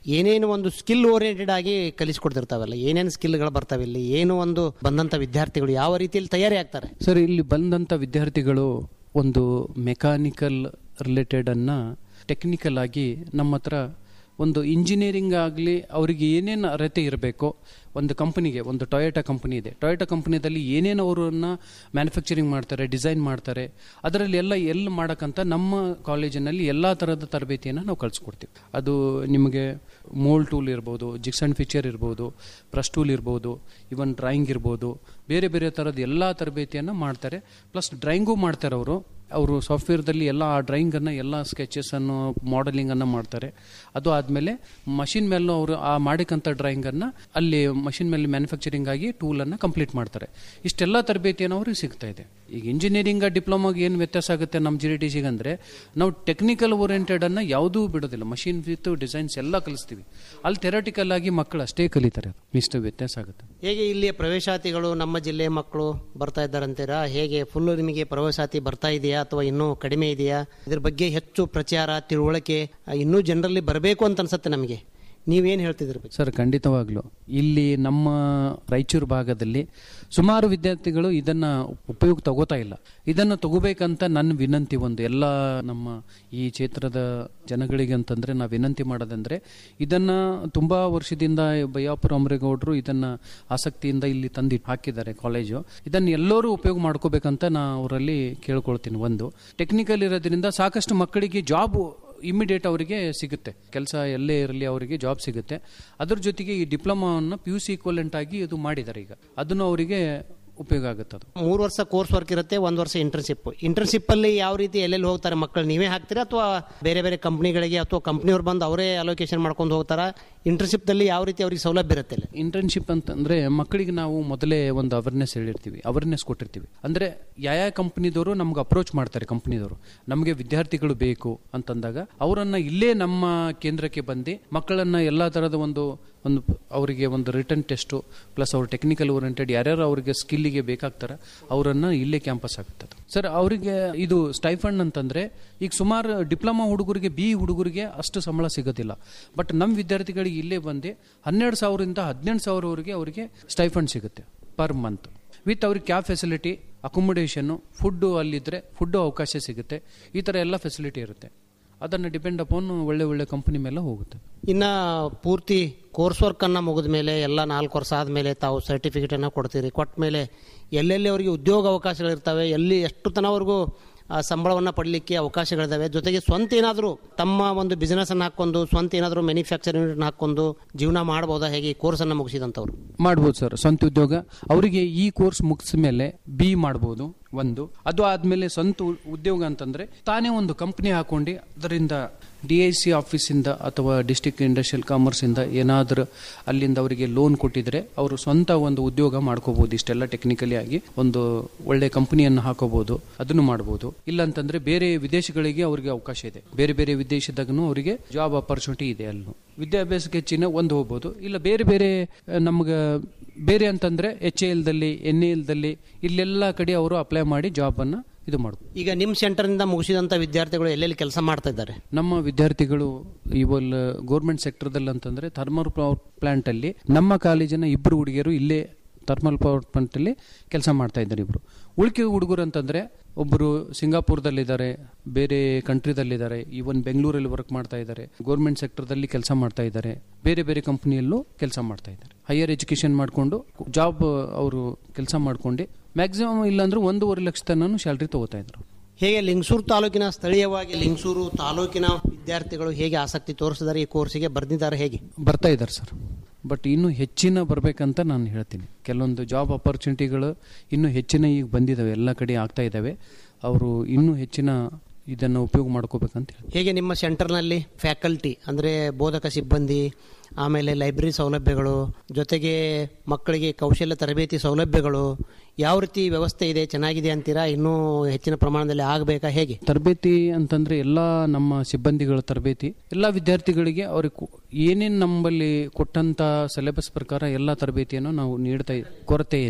ಏನೇನು ಒಂದು ಸ್ಕಿಲ್ ಓರಿಯೆಂಟೆಡ್ ಆಗಿ ಕಲಿಸ್ಕೊಡ್ತಿರ್ತಾವಲ್ಲ ಏನೇನು ಸ್ಕಿಲ್ಗಳು ಬರ್ತಾವೆ ಇಲ್ಲಿ ಏನು ಒಂದು ಬಂದಂಥ ವಿದ್ಯಾರ್ಥಿಗಳು ಯಾವ ರೀತಿಯಲ್ಲಿ ತಯಾರಿ ಆಗ್ತಾರೆ ಸರ್ ಇಲ್ಲಿ ಬಂದಂಥ ವಿದ್ಯಾರ್ಥಿಗಳು ಒಂದು ಮೆಕ್ಯಾನಿಕಲ್ ರಿಲೇಟೆಡ್ ಅನ್ನ ಟೆಕ್ನಿಕಲ್ ಆಗಿ ನಮ್ಮ ಹತ್ರ ಒಂದು ಇಂಜಿನಿಯರಿಂಗ್ ಆಗಲಿ ಅವರಿಗೆ ಏನೇನು ಅರ್ಹತೆ ಇರಬೇಕು ಒಂದು ಕಂಪನಿಗೆ ಒಂದು ಟೊಯೋಟಾ ಕಂಪನಿ ಇದೆ ಟೊಯೋಟಾ ಕಂಪನಿಯಲ್ಲಿ ಏನೇನು ಅವರನ್ನ ಮ್ಯಾನುಫ್ಯಾಕ್ಚರಿಂಗ್ ಮಾಡ್ತಾರೆ ಡಿಸೈನ್ ಮಾಡ್ತಾರೆ ಅದರಲ್ಲಿ ಎಲ್ಲ ಎಲ್ಲಿ ಮಾಡೋಕ್ಕಂತ ನಮ್ಮ ಕಾಲೇಜಿನಲ್ಲಿ ಎಲ್ಲ ಥರದ ತರಬೇತಿಯನ್ನು ನಾವು ಕಳಿಸ್ಕೊಡ್ತೀವಿ ಅದು ನಿಮಗೆ ಮೋಲ್ ಟೂಲ್ ಇರ್ಬೋದು ಜಿಕ್ಸ್ ಆ್ಯಂಡ್ ಫೀಚರ್ ಇರ್ಬೋದು ಬ್ರಷ್ ಟೂಲ್ ಇರ್ಬೋದು ಇವನ್ ಡ್ರಾಯಿಂಗ್ ಇರ್ಬೋದು ಬೇರೆ ಬೇರೆ ಥರದ ಎಲ್ಲ ತರಬೇತಿಯನ್ನು ಮಾಡ್ತಾರೆ ಪ್ಲಸ್ ಡ್ರಾಯಿಂಗು ಮಾಡ್ತಾರೆ ಅವರು ಅವರು ಸಾಫ್ಟ್ವೇರ್ದಲ್ಲಿ ಎಲ್ಲ ಆ ಡ್ರಾಯಿಂಗನ್ನು ಎಲ್ಲ ಸ್ಕೆಚಸನ್ನು ಮಾಡೆಲಿಂಗನ್ನು ಮಾಡ್ತಾರೆ ಅದು ಆದಮೇಲೆ ಮಷಿನ್ ಮೇಲೂ ಅವರು ಆ ಮಾಡಿಕಂಥ ಡ್ರಾಯಿಂಗನ್ನು ಅಲ್ಲಿ ಮಷಿನ್ ಮೇಲೆ ಮ್ಯಾನುಫ್ಯಾಕ್ಚರಿಂಗ್ ಆಗಿ ಟೂಲನ್ನು ಕಂಪ್ಲೀಟ್ ಮಾಡ್ತಾರೆ ಇಷ್ಟೆಲ್ಲ ತರಬೇತಿಯನ್ನು ಅವ್ರಿಗೆ ಸಿಗ್ತಾ ಇದೆ ಈಗ ಇಂಜಿನಿಯರಿಂಗ್ ಡಿಪ್ಲೊಮಾಗೆ ಏನು ವ್ಯತ್ಯಾಸ ಆಗುತ್ತೆ ನಮ್ಮ ಜಿ ಡಿ ಟಿ ಸಿಗೆ ಅಂದರೆ ನಾವು ಟೆಕ್ನಿಕಲ್ ಓರಿಯೆಂಟೆಡ್ ಅನ್ನು ಯಾವುದೂ ಬಿಡೋದಿಲ್ಲ ಮಷಿನ್ ವಿತ್ ಡಿಸೈನ್ಸ್ ಎಲ್ಲ ಕಲಿಸ್ತೀವಿ ಅಲ್ಲಿ ಥೆರಟಿಕಲ್ ಆಗಿ ಮಕ್ಕಳು ಅಷ್ಟೇ ಕಲಿತಾರೆ ಅದು ಇಷ್ಟು ವ್ಯತ್ಯಾಸ ಆಗುತ್ತೆ ಹೇಗೆ ಇಲ್ಲಿಯ ಪ್ರವೇಶಾತಿಗಳು ನಮ್ಮ ಜಿಲ್ಲೆಯ ಮಕ್ಕಳು ಬರ್ತಾ ಇದ್ದಾರಂತೀರಾ ಹೇಗೆ ಫುಲ್ಲು ನಿಮಗೆ ಪ್ರವೇಶಾತಿ ಬರ್ತಾ ಇದೆಯಾ ಅಥವಾ ಇನ್ನೂ ಕಡಿಮೆ ಇದೆಯಾ ಇದ್ರ ಬಗ್ಗೆ ಹೆಚ್ಚು ಪ್ರಚಾರ ತಿಳುವಳಿಕೆ ಆ, ಇನ್ನೂ ಜನರಲ್ಲಿ ಬರಬೇಕು ಅಂತ ಅನ್ಸುತ್ತೆ ನಮಗೆ ನೀವೇನು ಹೇಳ್ತಿದ್ರ ಬಗ್ಗೆ ಸರ್ ಖಂಡಿತವಾಗ್ಲು ಇಲ್ಲಿ ನಮ್ಮ ರಾಯಚೂರು ಭಾಗದಲ್ಲಿ ಸುಮಾರು ವಿದ್ಯಾರ್ಥಿಗಳು ಇದನ್ನ ಉಪಯೋಗ ತಗೋತಾ ಇಲ್ಲ ಇದನ್ನು ತಗೋಬೇಕಂತ ನನ್ನ ವಿನಂತಿ ಒಂದು ಎಲ್ಲ ನಮ್ಮ ಈ ಕ್ಷೇತ್ರದ ಜನಗಳಿಗೆ ಅಂತಂದ್ರೆ ನಾವು ವಿನಂತಿ ಮಾಡೋದಂದ್ರೆ ಇದನ್ನ ತುಂಬಾ ವರ್ಷದಿಂದ ಬಯ್ಯಾಪುರ ಅಮರೇಗೌಡರು ಇದನ್ನ ಆಸಕ್ತಿಯಿಂದ ಇಲ್ಲಿ ತಂದು ಹಾಕಿದ್ದಾರೆ ಕಾಲೇಜು ಇದನ್ನ ಎಲ್ಲರೂ ಉಪಯೋಗ ಮಾಡ್ಕೋಬೇಕಂತ ನಾ ಅವರಲ್ಲಿ ಕೇಳ್ಕೊಳ್ತೀನಿ ಒಂದು ಟೆಕ್ನಿಕಲ್ ಇರೋದ್ರಿಂದ ಸಾಕಷ್ಟು ಮಕ್ಕಳಿಗೆ ಜಾಬ್ ಇಮಿಡಿಯೇಟ್ ಅವರಿಗೆ ಸಿಗುತ್ತೆ ಕೆಲಸ ಎಲ್ಲೇ ಇರಲಿ ಅವರಿಗೆ ಜಾಬ್ ಸಿಗುತ್ತೆ ಅದ್ರ ಜೊತೆಗೆ ಈ ಡಿಪ್ಲೊಮಾವನ್ನು ಪಿ ಯು ಸಿ ಈಕ್ವಲೆಂಟ್ ಆಗಿ ಇದು ಮಾಡಿದ್ದಾರೆ ಈಗ ಅದನ್ನು ಅವರಿಗೆ ಉಪಯೋಗ ಆಗುತ್ತೆ ಅದು ಮೂರು ವರ್ಷ ಕೋರ್ಸ್ ವರ್ಕ್ ಇರುತ್ತೆ ಒಂದು ವರ್ಷ ಇಂಟರ್ನ್ಶಿಪ್ ಇಂಟರ್ನ್ಶಿಪ್ ಅಲ್ಲಿ ಯಾವ ರೀತಿ ಎಲ್ಲೆಲ್ಲಿ ಹೋಗ್ತಾರೆ ಮಕ್ಕಳು ನೀವೇ ಹಾಕ್ತೀರಾ ಅಥವಾ ಬೇರೆ ಬೇರೆ ಕಂಪ್ನಿಗಳಿಗೆ ಅಥವಾ ಕಂಪ್ನಿಯವ್ರು ಬಂದು ಅವರೇ ಅಲೋಕೇಶನ್ ಮಾಡ್ಕೊಂಡು ಹೋಗ್ತಾರಾ ಇಂಟರ್ನ್ಶಿಪ್ ದಲ್ಲಿ ಯಾವ ರೀತಿ ಅವ್ರಿಗೆ ಸೌಲಭ್ಯ ಇರುತ್ತೆ ಇಲ್ಲಿ? ಇಂಟರ್ನ್ಶಿಪ್ ಅಂತಂದ್ರೆ ಮಕ್ಕಳಿಗೆ ನಾವು ಮೊದಲೇ ಒಂದು ಅವೇರ್ನೆಸ್ ಹೇಳಿರ್ತೀವಿ ಅವೇರ್ನೆಸ್ ಕೊಟ್ಟಿರ್ತೀವಿ ಅಂದ್ರೆ ಯಾವ ಯಾವ ಕಂಪ್ನಿದವರು ನಮ್ಗೆ ಅಪ್ರೋಚ್ ಮಾಡ್ತಾರೆ ಕಂಪ್ನಿದವರು ನಮಗೆ ವಿದ್ಯಾರ್ಥಿಗಳು ಬೇಕು ಅಂತಂದಾಗ ಅವರನ್ನ ಇಲ್ಲೇ ನಮ್ಮ ಕೇಂದ್ರಕ್ಕೆ ಬಂದು ಮಕ್ಕಳನ್ನ ಎಲ್ಲಾ ತರದ ಒಂದು ಒಂದು ಅವರಿಗೆ ಒಂದು ರಿಟರ್ನ್ ಟೆಸ್ಟು ಪ್ಲಸ್ ಅವ್ರ ಟೆಕ್ನಿಕಲ್ ಓರಿಯೆಂಟೆಡ್ ಯಾರ್ಯಾರು ಅವರಿಗೆ ಸ್ಕಿಲ್ಲಿಗೆ ಬೇಕಾಗ್ತಾರ ಅವರನ್ನ ಇಲ್ಲೇ ಕ್ಯಾಂಪಸ್ ಆಗುತ್ತೆ ಅದು. ಸರ್ ಅವರಿಗೆ ಇದು ಸ್ಟೈಫಂಡ್ ಅಂತಂದ್ರೆ ಈಗ ಸುಮಾರು ಡಿಪ್ಲೊಮಾ ಹುಡುಗರಿಗೆ ಬಿ ಹುಡುಗರಿಗೆ ಅಷ್ಟು ಸಂಬಳ ಸಿಗೋದಿಲ್ಲ ಬಟ್ ನಮ್ಮ ವಿದ್ಯಾರ್ಥಿಗಳಿಗೆ ಇಲ್ಲೇ ಬಂದು ಹನ್ನೆರಡು ಸಾವಿರದಿಂದ ಹದಿನೆಂಟು ಸಾವಿರವರೆಗೆ ಅವರಿಗೆ ಸ್ಟೈಫಂಡ್ ಸಿಗುತ್ತೆ ಪರ್ ಮಂತ್ ವಿತ್ ಅವ್ರಿಗೆ ಕ್ಯಾಬ್ ಫೆಸಿಲಿಟಿ ಅಕೊಮಡೇಷನ್ನು ಫುಡ್ಡು ಅಲ್ಲಿದ್ದರೆ ಫುಡ್ಡು ಅವಕಾಶ ಸಿಗುತ್ತೆ ಈ ಥರ ಎಲ್ಲ ಫೆಸಿಲಿಟಿ ಇರುತ್ತೆ ಅದನ್ನು ಡಿಪೆಂಡ್ ಅಪಾನ್ ಒಳ್ಳೆ ಒಳ್ಳೆ ಕಂಪನಿ ಮೇಲೆ ಹೋಗುತ್ತೆ ಇನ್ನ ಪೂರ್ತಿ ಕೋರ್ಸ್ ವರ್ಕ್ ಅನ್ನ ಮುಗಿದ ಮೇಲೆ ಎಲ್ಲ ನಾಲ್ಕು ವರ್ಷ ಆದಮೇಲೆ ತಾವು ಸರ್ಟಿಫಿಕೇಟ್ ಅನ್ನ ಕೊಡ್ತೀರಿ ಕೊಟ್ಟ ಮೇಲೆ ಎಲ್ಲೆಲ್ಲಿ ಅವರಿಗೆ ಉದ್ಯೋಗ ಅವಕಾಶಗಳಿರ್ತವೆ ಎಲ್ಲಿ ಎಷ್ಟು ತನವರೆಗೂ ಆ ಸಂಬಳವನ್ನು ಪಡಲಿಕ್ಕೆ ಅವಕಾಶಗಳಿದಾವೆ ಜೊತೆಗೆ ಸ್ವಂತ ಏನಾದರೂ ತಮ್ಮ ಒಂದು ಬಿಸ್ನೆಸ್ ಅನ್ನು ಹಾಕೊಂಡು ಸ್ವಂತ ಏನಾದರೂ ಮ್ಯಾನುಫ್ಯಾಕ್ಚರಿಂಗ್ ಯೂನಿಟ್ ಹಾಕೊಂಡು ಜೀವನ ಮಾಡ್ಬೋದಾ ಹೇಗೆ ಈ ಕೋರ್ಸ್ ಅನ್ನು ಮುಗಿಸಿದಂಥವ್ರು ಮಾಡ್ಬೋದು ಸರ್ ಸ್ವಂತ ಉದ್ಯೋಗ ಅವರಿಗೆ ಈ ಕೋರ್ಸ್ ಮುಗಿದ ಮೇಲೆ ಬಿ ಮಾಡ್ಬೋದು ಒಂದು ಅದು ಆದ್ಮೇಲೆ ಸ್ವಂತ ಉ- ಉದ್ಯೋಗ ಅಂತಂದ್ರೆ ತಾನೇ ಒಂದು ಕಂಪನಿ ಹಾಕೊಂಡು ಅದರಿಂದ ಡಿ ಐ ಸಿ ಆಫೀಸಿಂದ ಅಥವಾ ಡಿಸ್ಟಿಕ್ ಇಂಡಸ್ಟ್ರಿಯಲ್ ಕಾಮರ್ಸ್ ಇಂದ ಏನಾದರೂ ಅಲ್ಲಿಂದ ಅವರಿಗೆ ಲೋನ್ ಕೊಟ್ಟಿದ್ರೆ ಅವರು ಸ್ವಂತ ಒಂದು ಉದ್ಯೋಗ ಮಾಡ್ಕೋಬಹುದು ಇಷ್ಟೆಲ್ಲ ಟೆಕ್ನಿಕಲಿ ಆಗಿ ಒಂದು ಒಳ್ಳೆ ಕಂಪನಿಯನ್ನು ಹಾಕೋಬಹುದು ಅದನ್ನು ಮಾಡಬಹುದು ಇಲ್ಲಂತಂದ್ರೆ ಬೇರೆ ವಿದೇಶಗಳಿಗೆ ಅವರಿಗೆ ಅವಕಾಶ ಇದೆ ಬೇರೆ ಬೇರೆ ವಿದೇಶದಾಗೂ ಅವರಿಗೆ ಜಾಬ್ ಆಪರ್ಚುನಿಟಿ ಇದೆ ಅಲ್ಲೂ ವಿದ್ಯಾಭ್ಯಾಸಕ್ಕೆ ಹೆಚ್ಚಿನ ಒಂದು ಹೋಗ್ಬೋದು ಇಲ್ಲ ಬೇರೆ ಬೇರೆ ನಮ್ಗೆ ಬೇರೆ ಅಂತಂದ್ರೆ ಎಚ್ ಎಲ್ ದಲ್ಲಿ ಎನ್ ಎಲ್ದಲ್ಲಿ ಇಲ್ಲೆಲ್ಲ ಕಡೆ ಅವರು ಅಪ್ಲೈ ಮಾಡಿ ಜಾಬ್ ಅನ್ನ ಇದು ಮಾಡ್ಬೋದು ಈಗ ನಿಮ್ಮ ಸೆಂಟರ್ನಿಂದ ಮುಗಿಸಿದಂಥ ವಿದ್ಯಾರ್ಥಿಗಳು ಎಲ್ಲೆಲ್ಲಿ ಕೆಲಸ ಮಾಡ್ತಾ ಇದ್ದಾರೆ ನಮ್ಮ ವಿದ್ಯಾರ್ಥಿಗಳು ಇವಾಗ ಗೌರ್ಮೆಂಟ್ ಸೆಕ್ಟರ್ದಲ್ಲಿ ಅಂತಂದ್ರೆ ಥರ್ಮಲ್ ಪವರ್ ಪ್ಲಾಂಟ್ ಅಲ್ಲಿ ನಮ್ಮ ಕಾಲೇಜಿನ ಇಬ್ಬರು ಹುಡುಗಿಯರು ಇಲ್ಲೇ ಥರ್ಮಲ್ ಪವರ್ ಪ್ಲಾಂಟ್ ಅಲ್ಲಿ ಕೆಲಸ ಮಾಡ್ತಾ ಇದ್ದಾರೆ ಇಬ್ರು ಉಳಿಕೆ ಹುಡುಗರು ಅಂತಂದ್ರೆ ಒಬ್ಬರು ಸಿಂಗಾಪುರದಲ್ಲಿದ್ದಾರೆ ಬೇರೆ ಕಂಟ್ರಿದಲ್ಲಿದ್ದಾರೆ ಈವನ್ ಬೆಂಗಳೂರಲ್ಲಿ ವರ್ಕ್ ಮಾಡ್ತಾ ಇದ್ದಾರೆ ಗೌರ್ಮೆಂಟ್ ಸೆಕ್ಟರ್ದಲ್ಲಿ ಕೆಲಸ ಮಾಡ್ತಾ ಇದ್ದಾರೆ ಬೇರೆ ಬೇರೆ ಕಂಪನಿಯಲ್ಲೂ ಕೆಲಸ ಮಾಡ್ತಾ ಇದ್ದಾರೆ ಹೈಯರ್ ಎಜುಕೇಶನ್ ಮಾಡಿಕೊಂಡು ಜಾಬ್ ಅವರು ಕೆಲಸ ಮಾಡ್ಕೊಂಡು ಮ್ಯಾಕ್ಸಿಮಮ್ ಇಲ್ಲಾಂದ್ರೆ ಒಂದೂವರೆ ಲಕ್ಷ ತನಕ ಸ್ಯಾಲ್ರಿ ತಗೋತಾ ಇದ್ರು ಹೇಗೆ ಲಿಂಗಸೂರು ತಾಲೂಕಿನ ಸ್ಥಳೀಯವಾಗಿ ಲಿಂಗಸೂರು ತಾಲೂಕಿನ ವಿದ್ಯಾರ್ಥಿಗಳು ಹೇಗೆ ಆಸಕ್ತಿ ತೋರಿಸಿದ್ದಾರೆ ಈ ಕೋರ್ಸಿಗೆ ಬರ್ದಿದ್ದಾರೆ ಹೇಗೆ ಬರ್ತಾ ಇದ್ದಾರೆ ಸರ್ ಬಟ್ ಇನ್ನೂ ಹೆಚ್ಚಿನ ಬರಬೇಕಂತ ನಾನು ಹೇಳ್ತೀನಿ ಕೆಲವೊಂದು ಜಾಬ್ ಅಪರ್ಚುನಿಟಿಗಳು ಇನ್ನೂ ಹೆಚ್ಚಿನ ಈಗ ಬಂದಿದ್ದಾವೆ ಎಲ್ಲ ಕಡೆ ಆಗ್ತಾ ಇದ್ದಾವೆ ಅವರು ಇನ್ನೂ ಹೆಚ್ಚಿನ ಇದನ್ನು ಉಪಯೋಗ ಮಾಡ್ಕೋಬೇಕಂತ ಹೇಳಿ ಹೇಗೆ ನಿಮ್ಮ ಸೆಂಟರ್ನಲ್ಲಿ ಫ್ಯಾಕಲ್ಟಿ ಅಂದರೆ ಬೋಧಕ ಸಿಬ್ಬಂದಿ ಆಮೇಲೆ ಲೈಬ್ರರಿ ಸೌಲಭ್ಯಗಳು ಜೊತೆಗೆ ಮಕ್ಕಳಿಗೆ ಕೌಶಲ್ಯ ತರಬೇತಿ ಸೌಲಭ್ಯಗಳು ಯಾವ ರೀತಿ ವ್ಯವಸ್ಥೆ ಇದೆ ಚೆನ್ನಾಗಿದೆ ಅಂತೀರಾ ಇನ್ನೂ ಹೆಚ್ಚಿನ ಪ್ರಮಾಣದಲ್ಲಿ ಆಗಬೇಕಾ ಹೇಗೆ ತರಬೇತಿ ಅಂತಂದ್ರೆ ಎಲ್ಲ ನಮ್ಮ ಸಿಬ್ಬಂದಿಗಳ ತರಬೇತಿ ಎಲ್ಲ ವಿದ್ಯಾರ್ಥಿಗಳಿಗೆ ಅವ್ರಿಗೆ ಕು- ಏನೇನ್ ನಮ್ಮಲ್ಲಿ ಕೊಟ್ಟಂತ ಸಿಲೆಬಸ್ ಪ್ರಕಾರ ಎಲ್ಲ ತರಬೇತಿಯನ್ನು ನಾವು ನೀಡ್ತಾ ಇ- ಕೊರತೆ ಏನಿಲ್ಲ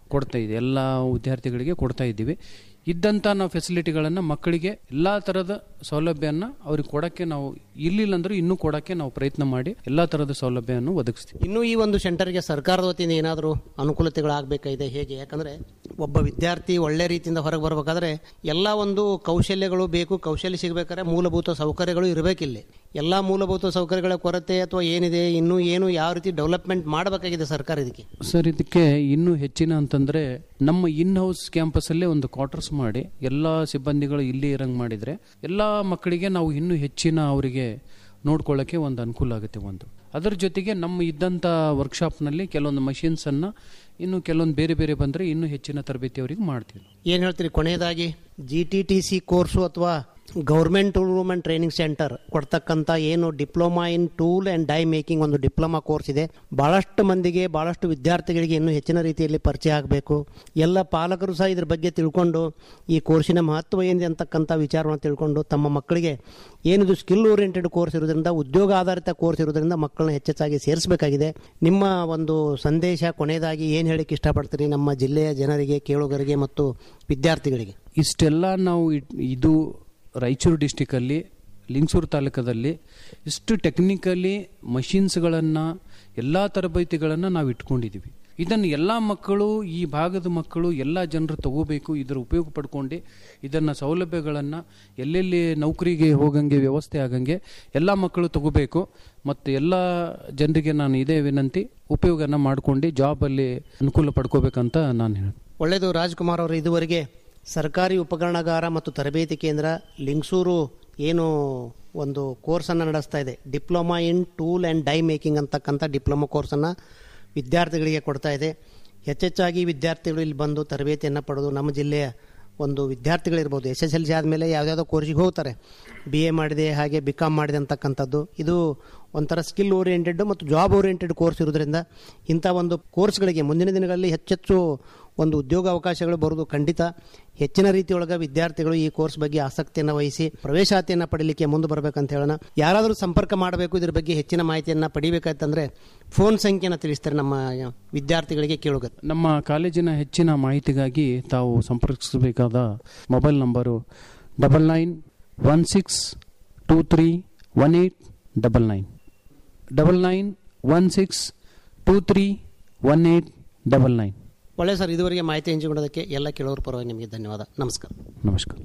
ಕೊಡ್ತಾ ಇದೆ ಎಲ್ಲ ವಿದ್ಯಾರ್ಥಿಗಳಿಗೆ ಕೊಡ್ತಾ ಇದ್ದೀವಿ ಇದ್ದಂಥ ನಾವು ಫೆಸಿಲಿಟಿಗಳನ್ನು ಮಕ್ಕಳಿಗೆ ಎಲ್ಲ ಥರದ ಸೌಲಭ್ಯನ ಅವ್ರಿಗೆ ಕೊಡೋಕ್ಕೆ ನಾವು ಇಲ್ಲಿಲ್ಲ ಅಂದ್ರೆ ಇನ್ನೂ ಕೊಡೋಕ್ಕೆ ನಾವು ಪ್ರಯತ್ನ ಮಾಡಿ ಎಲ್ಲ ಥರದ ಸೌಲಭ್ಯವನ್ನು ಒದಗಿಸ್ತೀವಿ ಇನ್ನು ಈ ಒಂದು ಸೆಂಟರ್ಗೆ ಸರ್ಕಾರದ ವತಿಯಿಂದ ಏನಾದರೂ ಅನುಕೂಲತೆಗಳಾಗಬೇಕಾಗಿದೆ ಹೇಗೆ ಯಾಕಂದರೆ ಒಬ್ಬ ವಿದ್ಯಾರ್ಥಿ ಒಳ್ಳೆ ರೀತಿಯಿಂದ ಹೊರಗೆ ಬರಬೇಕಾದ್ರೆ ಎಲ್ಲ ಒಂದು ಕೌಶಲ್ಯಗಳು ಬೇಕು ಕೌಶಲ್ಯ ಸಿಗಬೇಕಾದ್ರೆ ಮೂಲಭೂತ ಸೌಕರ್ಯಗಳು ಇರಬೇಕಿಲ್ಲಿ ಎಲ್ಲ ಮೂಲಭೂತ ಸೌಕರ್ಯಗಳ ಕೊರತೆ ಅಥವಾ ಏನಿದೆ ಇನ್ನೂ ಏನು ಯಾವ ರೀತಿ ಡೆವಲಪ್ಮೆಂಟ್ ಮಾಡಬೇಕಾಗಿದೆ ಸರ್ಕಾರ ಇದಕ್ಕೆ ಸರ್ ಇದಕ್ಕೆ ಇನ್ನೂ ಹೆಚ್ಚಿನ ಅಂತಂದ್ರೆ ನಮ್ಮ ಇನ್ ಹೌಸ್ ಕ್ಯಾಂಪಸ್ಸಲ್ಲೇ ಒಂದು ಕ್ವಾರ್ಟರ್ಸ್ ಮಾಡಿ ಎಲ್ಲ ಸಿಬ್ಬಂದಿಗಳು ಇಲ್ಲಿ ಇರಂಗ್ ಮಾಡಿದ್ರೆ ಎಲ್ಲ ಮಕ್ಕಳಿಗೆ ನಾವು ಇನ್ನೂ ಹೆಚ್ಚಿನ ಅವರಿಗೆ ನೋಡ್ಕೊಳ್ಳೋಕ್ಕೆ ಒಂದು ಅನುಕೂಲ ಆಗುತ್ತೆ ಒಂದು ಅದರ ಜೊತೆಗೆ ನಮ್ಮ ಇದ್ದಂಥ ವರ್ಕ್ಶಾಪ್ನಲ್ಲಿ ಕೆಲವೊಂದು ಮಷಿನ್ಸನ್ನು ಇನ್ನು ಕೆಲವೊಂದು ಬೇರೆ ಬೇರೆ ಬಂದರೆ ಇನ್ನೂ ಹೆಚ್ಚಿನ ತರಬೇತಿ ಅವರಿಗೆ ಮಾಡ್ತೀವಿ ಏನು ಹೇಳ್ತೀರಿ ಕೊನೆಯದಾಗಿ G T T C course ಅಥವಾ government tool and training centre ಕೊಡ್ತಕ್ಕಂಥ ಏನು diploma in tool and die making ಒಂದು ಡಿಪ್ಲೊಮಾ ಕೋರ್ಸ್ ಇದೆ ಭಾಳಷ್ಟು ಮಂದಿಗೆ ಭಾಳಷ್ಟು ವಿದ್ಯಾರ್ಥಿಗಳಿಗೆ ಇನ್ನೂ ಹೆಚ್ಚಿನ ರೀತಿಯಲ್ಲಿ ಪರಿಚಯ ಆಗಬೇಕು ಎಲ್ಲ ಪಾಲಕರು ಸಹ ಇದ್ರ ಬಗ್ಗೆ ತಿಳ್ಕೊಂಡು ಈ ಕೋರ್ಸಿನ ಮಹತ್ವ ಏನಿದೆ ಅಂತಕ್ಕಂಥ ವಿಚಾರವನ್ನು ತಿಳ್ಕೊಂಡು ತಮ್ಮ ಮಕ್ಕಳಿಗೆ ಏನಿದು ಸ್ಕಿಲ್ ಓರಿಯೆಂಟೆಡ್ ಕೋರ್ಸ್ ಇರೋದ್ರಿಂದ ಉದ್ಯೋಗ ಆಧಾರಿತ ಕೋರ್ಸ್ ಇರೋದ್ರಿಂದ ಮಕ್ಕಳನ್ನ ಹೆಚ್ಚೆಚ್ಚಾಗಿ ಸೇರಿಸಬೇಕಾಗಿದೆ ನಿಮ್ಮ ಒಂದು ಸಂದೇಶ ಕೊನೆಯದಾಗಿ ಏನು ಹೇಳಕ್ಕೆ ಇಷ್ಟಪಡ್ತೀರಿ ನಮ್ಮ ಜಿಲ್ಲೆಯ ಜನರಿಗೆ ಕೇಳುಗರಿಗೆ ಮತ್ತು ವಿದ್ಯಾರ್ಥಿಗಳಿಗೆ ಇಷ್ಟೆಲ್ಲ ನಾವು ಇಟ್- ಇದು ರಾಯಚೂರು ಡಿಸ್ಟಿಕಲ್ಲಿ ಲಿಂಗಸೂರು ತಾಲೂಕದಲ್ಲಿ ಇಷ್ಟು ಟೆಕ್ನಿಕಲಿ ಮಷಿನ್ಸ್ಗಳನ್ನು ಎಲ್ಲ ತರಬೇತಿಗಳನ್ನು ನಾವು ಇಟ್ಕೊಂಡಿದ್ದೀವಿ ಇದನ್ನು ಎಲ್ಲ ಮಕ್ಕಳು ಈ ಭಾಗದ ಮಕ್ಕಳು ಎಲ್ಲ ಜನರು ತಗೋಬೇಕು ಇದರ ಉಪಯೋಗ ಪಡ್ಕೊಂಡು ಇದನ್ನು ಸೌಲಭ್ಯಗಳನ್ನು ಎಲ್ಲೆಲ್ಲಿ ನೌಕರಿಗೆ ಹೋಗಂಗೆ ವ್ಯವಸ್ಥೆ ಆಗಂಗೆ ಎಲ್ಲ ಮಕ್ಕಳು ತಗೋಬೇಕು ಮತ್ತು ಎಲ್ಲ ಜನರಿಗೆ ನಾನು ಇದೇ ವಿನಂತಿ ಉಪಯೋಗನ ಮಾಡ್ಕೊಂಡು ಜಾಬಲ್ಲಿ ಅನುಕೂಲ ಪಡ್ಕೋಬೇಕಂತ ನಾನು ಹೇಳ್ತೀನಿ ಒಳ್ಳೆಯದು ರಾಜ್ಕುಮಾರ್ ಅವರು ಇದುವರೆಗೆ ಸರ್ಕಾರಿ ಉಪಕರಣಗಾರ ಮತ್ತು ತರಬೇತಿ ಕೇಂದ್ರ ಲಿಂಗಸೂರು ಏನು ಒಂದು ಕೋರ್ಸನ್ನು ನಡೆಸ್ತಾ ಇದೆ diploma in tool and die making ಅಂತಕ್ಕಂಥ ಡಿಪ್ಲೊಮಾ ಕೋರ್ಸನ್ನು ವಿದ್ಯಾರ್ಥಿಗಳಿಗೆ ಕೊಡ್ತಾ ಇದೆ ಹೆಚ್ಚೆಚ್ಚಾಗಿ ವಿದ್ಯಾರ್ಥಿಗಳು ಇಲ್ಲಿ ಬಂದು ತರಬೇತಿಯನ್ನು ಪಡೆದು ನಮ್ಮ ಜಿಲ್ಲೆಯ ಒಂದು ವಿದ್ಯಾರ್ಥಿಗಳಿರ್ಬೋದು ಎಸ್ ಎಸ್ ಎಲ್ ಸಿ ಆದಮೇಲೆ ಯಾವುದ್ಯಾವುದೋ ಕೋರ್ಸಿಗೆ ಹೋಗ್ತಾರೆ ಬಿ ಎ ಮಾಡಿದೆ ಹಾಗೆ ಬಿ ಕಾಮ್ ಮಾಡಿದೆ ಅಂತಕ್ಕಂಥದ್ದು ಇದು ಒಂಥರ ಸ್ಕಿಲ್ ಓರಿಯೆಂಟೆಡ್ ಮತ್ತು ಜಾಬ್ ಓರಿಯೆಂಟೆಡ್ ಕೋರ್ಸ್ ಇರೋದ್ರಿಂದ ಇಂಥ ಒಂದು ಕೋರ್ಸ್ಗಳಿಗೆ ಮುಂದಿನ ದಿನಗಳಲ್ಲಿ ಹೆಚ್ಚೆಚ್ಚು ಒಂದು ಉದ್ಯೋಗ ಅವಕಾಶಗಳು ಬರೋದು ಖಂಡಿತ ಹೆಚ್ಚಿನ ರೀತಿಯೊಳಗೆ ವಿದ್ಯಾರ್ಥಿಗಳು ಈ ಕೋರ್ಸ್ ಬಗ್ಗೆ ಆಸಕ್ತಿಯನ್ನು ವಹಿಸಿ ಪ್ರವೇಶಾತಿಯನ್ನು ಪಡೀಲಿಕ್ಕೆ ಮುಂದೆ ಬರಬೇಕಂತ ಹೇಳೋಣ ಯಾರಾದರೂ ಸಂಪರ್ಕ ಮಾಡಬೇಕು ಇದ್ರ ಬಗ್ಗೆ ಹೆಚ್ಚಿನ ಮಾಹಿತಿಯನ್ನು ಪಡಿಬೇಕಾಯ್ತಂದ್ರೆ ಫೋನ್ ಸಂಖ್ಯೆನ ತಿಳಿಸ್ತಾರೆ ನಮ್ಮ ವಿದ್ಯಾರ್ಥಿಗಳಿಗೆ ಕೇಳುಗತ್ತೆ ನಮ್ಮ ಕಾಲೇಜಿನ ಹೆಚ್ಚಿನ ಮಾಹಿತಿಗಾಗಿ ತಾವು ಸಂಪರ್ಕಿಸಬೇಕಾದ mobile number double nine one six two three one eight double nine double nine one six two three one eight double nine ಒಳ್ಳೆ ಸರ್ ಇದುವರೆಗೆ ಮಾಹಿತಿ ಹಂಚಿಕೊಳ್ಳೋದಕ್ಕೆ ಎಲ್ಲ ಕೇಳೋರ ಪರವಾಗಿ ನಿಮಗೆ ಧನ್ಯವಾದ ನಮಸ್ಕಾರ ನಮಸ್ಕಾರ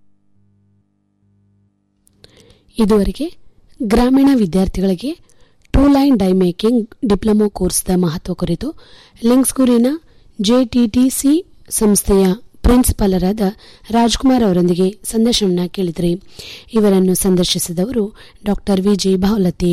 ಇದುವರೆಗೆ ಗ್ರಾಮೀಣ ವಿದ್ಯಾರ್ಥಿಗಳಿಗೆ ಟೂ ಲೈನ್ ಡೈ ಮೇಕಿಂಗ್ ಡಿಪ್ಲೊಮೊ ಕೋರ್ಸ್ದ ಮಹತ್ವ ಕುರಿತು ಲಿಂಗ್ಸ್ಕೂರಿನ ಜೆಟಿಟಿಸಿ ಸಂಸ್ಥೆಯ ಪ್ರಿನ್ಸಿಪಾಲರಾದ ರಾಜ್ಕುಮಾರ್ ಅವರೊಂದಿಗೆ ಸಂದರ್ಶನ ಕೇಳಿದ್ರಿ ಇವರನ್ನು ಸಂದರ್ಶಿಸಿದವರು ಡಾಕ್ಟರ್ ವಿಜಿ ಭಾವಲತಿ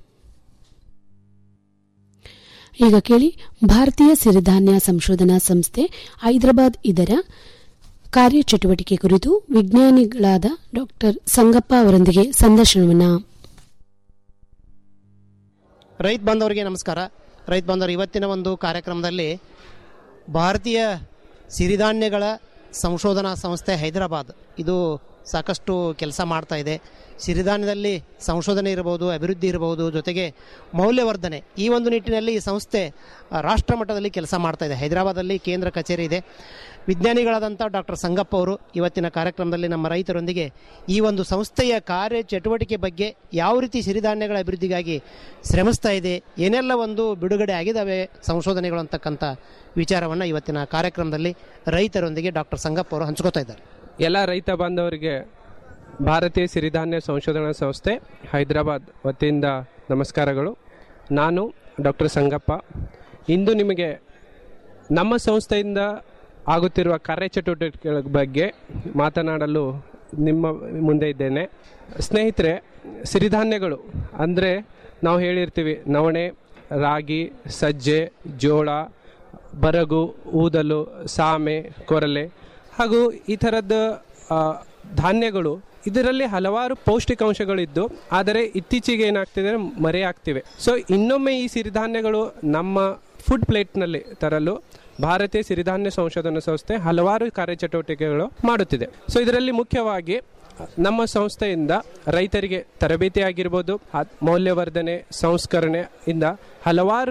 ಈಗ ಕೇಳಿ ಭಾರತೀಯ ಸಿರಿಧಾನ್ಯ ಸಂಶೋಧನಾ ಸಂಸ್ಥೆ ಹೈದರಾಬಾದ್ ಇದರ ಕಾರ್ಯಚಟುವಟಿಕೆ ಕುರಿತು ವಿಜ್ಞಾನಿಗಳಾದ ಡಾಕ್ಟರ್ ಸಂಗಪ್ಪ ಅವರೊಂದಿಗೆ ಸಂದರ್ಶನವನ್ನ ರೈತ ಬಾಂಧವರಿಗೆ ನಮಸ್ಕಾರ ರೈತ ಬಾಂಧವರು ಇವತ್ತಿನ ಒಂದು ಕಾರ್ಯಕ್ರಮದಲ್ಲಿ ಭಾರತೀಯ ಸಿರಿಧಾನ್ಯಗಳ ಸಂಶೋಧನಾ ಸಂಸ್ಥೆ ಹೈದರಾಬಾದ್ ಇದು ಸಾಕಷ್ಟು ಕೆಲಸ ಮಾಡ್ತಾ ಇದೆ ಸಿರಿಧಾನ್ಯದಲ್ಲಿ ಸಂಶೋಧನೆ ಇರಬಹುದು ಅಭಿವೃದ್ಧಿ ಇರಬಹುದು ಜೊತೆಗೆ ಮೌಲ್ಯವರ್ಧನೆ ಈ ಒಂದು ನಿಟ್ಟಿನಲ್ಲಿ ಈ ಸಂಸ್ಥೆ ಆ, ರಾಷ್ಟ್ರ ಮಟ್ಟದಲ್ಲಿ ಕೆಲಸ ಮಾಡ್ತಾ ಇದೆ ಹೈದರಾಬಾದಲ್ಲಿ ಕೇಂದ್ರ ಕಚೇರಿ ಇದೆ ವಿಜ್ಞಾನಿಗಳಾದಂಥ ಡಾಕ್ಟರ್ ಸಂಗಪ್ಪ ಅವರು ಇವತ್ತಿನ ಕಾರ್ಯಕ್ರಮದಲ್ಲಿ ನಮ್ಮ ರೈತರೊಂದಿಗೆ ಈ ಒಂದು ಸಂಸ್ಥೆಯ ಕಾರ್ಯ ಚಟುವಟಿಕೆ ಬಗ್ಗೆ ಯಾವ ರೀತಿ ಸಿರಿಧಾನ್ಯಗಳ ಅಭಿವೃದ್ಧಿಗಾಗಿ ಶ್ರಮಿಸ್ತಾ ಇದೆ ಏನೆಲ್ಲ ಒಂದು ಬಿಡುಗಡೆ ಆಗಿದ್ದಾವೆ ಸಂಶೋಧನೆಗಳು ಅಂತಕ್ಕಂಥ ವಿಚಾರವನ್ನು ಇವತ್ತಿನ ಕಾರ್ಯಕ್ರಮದಲ್ಲಿ ರೈತರೊಂದಿಗೆ ಡಾಕ್ಟರ್ ಸಂಗಪ್ಪ ಅವರು ಹಂಚ್ಕೋತಾ ಇದ್ದಾರೆ ಎಲ್ಲ ರೈತ ಬಾಂಧವರಿಗೆ ಭಾರತೀಯ ಸಿರಿಧಾನ್ಯ ಸಂಶೋಧನಾ ಸಂಸ್ಥೆ ಹೈದರಾಬಾದ್ ವತಿಯಿಂದ ನಮಸ್ಕಾರಗಳು ನಾನು ಡಾಕ್ಟರ್ ಸಂಗಪ್ಪ ಇಂದು ನಿಮಗೆ ನಮ್ಮ ಸಂಸ್ಥೆಯಿಂದ ಆಗುತ್ತಿರುವ ಕಾರ್ಯಚಟುವಟಿಕೆಗಳ ಬಗ್ಗೆ ಮಾತನಾಡಲು ನಿಮ್ಮ ಮುಂದೆ ಇದ್ದೇನೆ ಸ್ನೇಹಿತರೆ ಸಿರಿಧಾನ್ಯಗಳು ಅಂದರೆ ನಾವು ಹೇಳಿರ್ತೀವಿ ನವಣೆ ರಾಗಿ ಸಜ್ಜೆ ಜೋಳ ಬರಗು ಊದಲು ಸಾಮೆ ಕೊರಲೆ ಹಾಗೂ ಈ ಥರದ ಆ, ಧಾನ್ಯಗಳು ಇದರಲ್ಲಿ ಹಲವಾರು ಪೌಷ್ಟಿಕಾಂಶಗಳಿದ್ದು ಆದರೆ ಇತ್ತೀಚೆಗೆ ಏನಾಗ್ತಿದೆ ಮರೆಯಾಗ್ತಿವೆ ಸೊ ಇನ್ನೊಮ್ಮೆ ಈ ಸಿರಿಧಾನ್ಯಗಳು ನಮ್ಮ ಫುಡ್ ಪ್ಲೇಟ್ನಲ್ಲಿ ತರಲು ಭಾರತೀಯ ಸಿರಿಧಾನ್ಯ ಸಂಶೋಧನಾ ಸಂಸ್ಥೆ ಹಲವಾರು ಕಾರ್ಯಚಟುವಟಿಕೆಗಳು ಮಾಡುತ್ತಿದೆ ಸೊ ಇದರಲ್ಲಿ ಮುಖ್ಯವಾಗಿ ನಮ್ಮ ಸಂಸ್ಥೆಯಿಂದ ರೈತರಿಗೆ ತರಬೇತಿ ಆಗಿರ್ಬೋದು ಆ- ಮೌಲ್ಯವರ್ಧನೆ ಸಂಸ್ಕರಣೆಯಿಂದ ಹಲವಾರು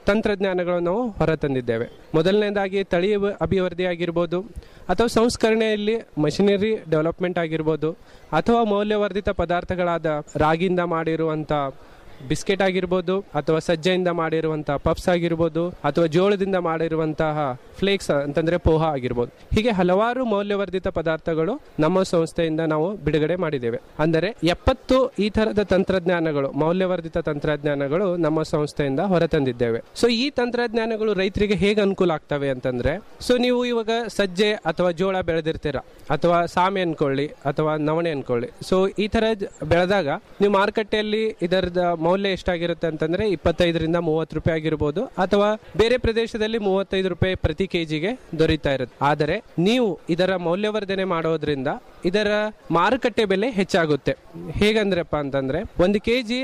ತಂತ್ರಜ್ಞಾನಗಳನ್ನು ನಾವು ಹೊರತಂದಿದ್ದೇವೆ ಮೊದಲನೇದಾಗಿ ತಳಿ ಅಭಿ- ಅಭಿವೃದ್ಧಿ ಆಗಿರ್ಬೋದು ಅಥವಾ ಸಂಸ್ಕರಣೆಯಲ್ಲಿ ಮಷಿನರಿ ಡೆವಲಪ್ಮೆಂಟ್ ಆಗಿರ್ಬೋದು ಅಥವಾ ಮೌಲ್ಯವರ್ಧಿತ ಪದಾರ್ಥಗಳಾದ ರಾಗಿಯಿಂದ ಮಾಡಿರುವಂಥ ಬಿಸ್ಕೆಟ್ ಆಗಿರ್ಬೋದು ಅಥವಾ ಸಜ್ಜೆಯಿಂದ ಮಾಡಿರುವಂತಹ ಪಫ್ಸ್ ಆಗಿರ್ಬೋದು ಅಥವಾ ಜೋಳದಿಂದ ಮಾಡಿರುವಂತಹ ಫ್ಲೇಕ್ಸ್ ಅಂತಂದ್ರೆ ಪೋಹ ಆಗಿರ್ಬೋದು ಹೀಗೆ ಹಲವಾರು ಮೌಲ್ಯವರ್ಧಿತ ಪದಾರ್ಥಗಳು ನಮ್ಮ ಸಂಸ್ಥೆಯಿಂದ ನಾವು ಬಿಡುಗಡೆ ಮಾಡಿದ್ದೇವೆ ಅಂದರೆ ಎಪ್ಪತ್ತು ಈ ತರದ ತಂತ್ರಜ್ಞಾನಗಳು ಮೌಲ್ಯವರ್ಧಿತ ತಂತ್ರಜ್ಞಾನಗಳು ನಮ್ಮ ಸಂಸ್ಥೆಯಿಂದ ಹೊರತಂದಿದ್ದೇವೆ ಸೊ ಈ ತಂತ್ರಜ್ಞಾನಗಳು ರೈತರಿಗೆ ಹೇಗೆ ಅನುಕೂಲ ಆಗ್ತವೆ ಅಂತಂದ್ರೆ ಸೊ ನೀವು ಇವಾಗ ಸಜ್ಜೆ ಅಥವಾ ಜೋಳ ಬೆಳೆದಿರ್ತೀರ ಅಥವಾ ಸಾಮೆ ಅನ್ಕೊಳ್ಳಿ ಅಥವಾ ನವಣೆ ಅನ್ಕೊಳ್ಳಿ ಸೊ ಈ ತರ ಜ- ಬೆಳೆದಾಗ ನೀವು ಮಾರುಕಟ್ಟೆಯಲ್ಲಿ ಇದರದ ಮೌಲ್ಯ ಎಷ್ಟಾಗಿರುತ್ತೆ ಅಂತಂದ್ರೆ ಇಪ್ಪತ್ತೈದರಿಂದ ಮೂವತ್ತು ರೂಪಾಯಿ ಆಗಿರ್ಬೋದು ಅಥವಾ ಬೇರೆ ಪ್ರದೇಶದಲ್ಲಿ ಮೂವತ್ತೈದು ರೂಪಾಯಿ ಪ್ರತಿ ಕೆಜಿಗೆ ದೊರೀತಾ ಇರುತ್ತೆ ಆದರೆ ನೀವು ಇದರ ಮೌಲ್ಯವರ್ಧನೆ ಮಾಡೋದ್ರಿಂದ ಇದರ ಮಾರುಕಟ್ಟೆ ಬೆಲೆ ಹೆಚ್ಚಾಗುತ್ತೆ ಹೇಗಂದ್ರಪ್ಪ ಅಂತಂದ್ರೆ ಒಂದು ಕೆಜಿ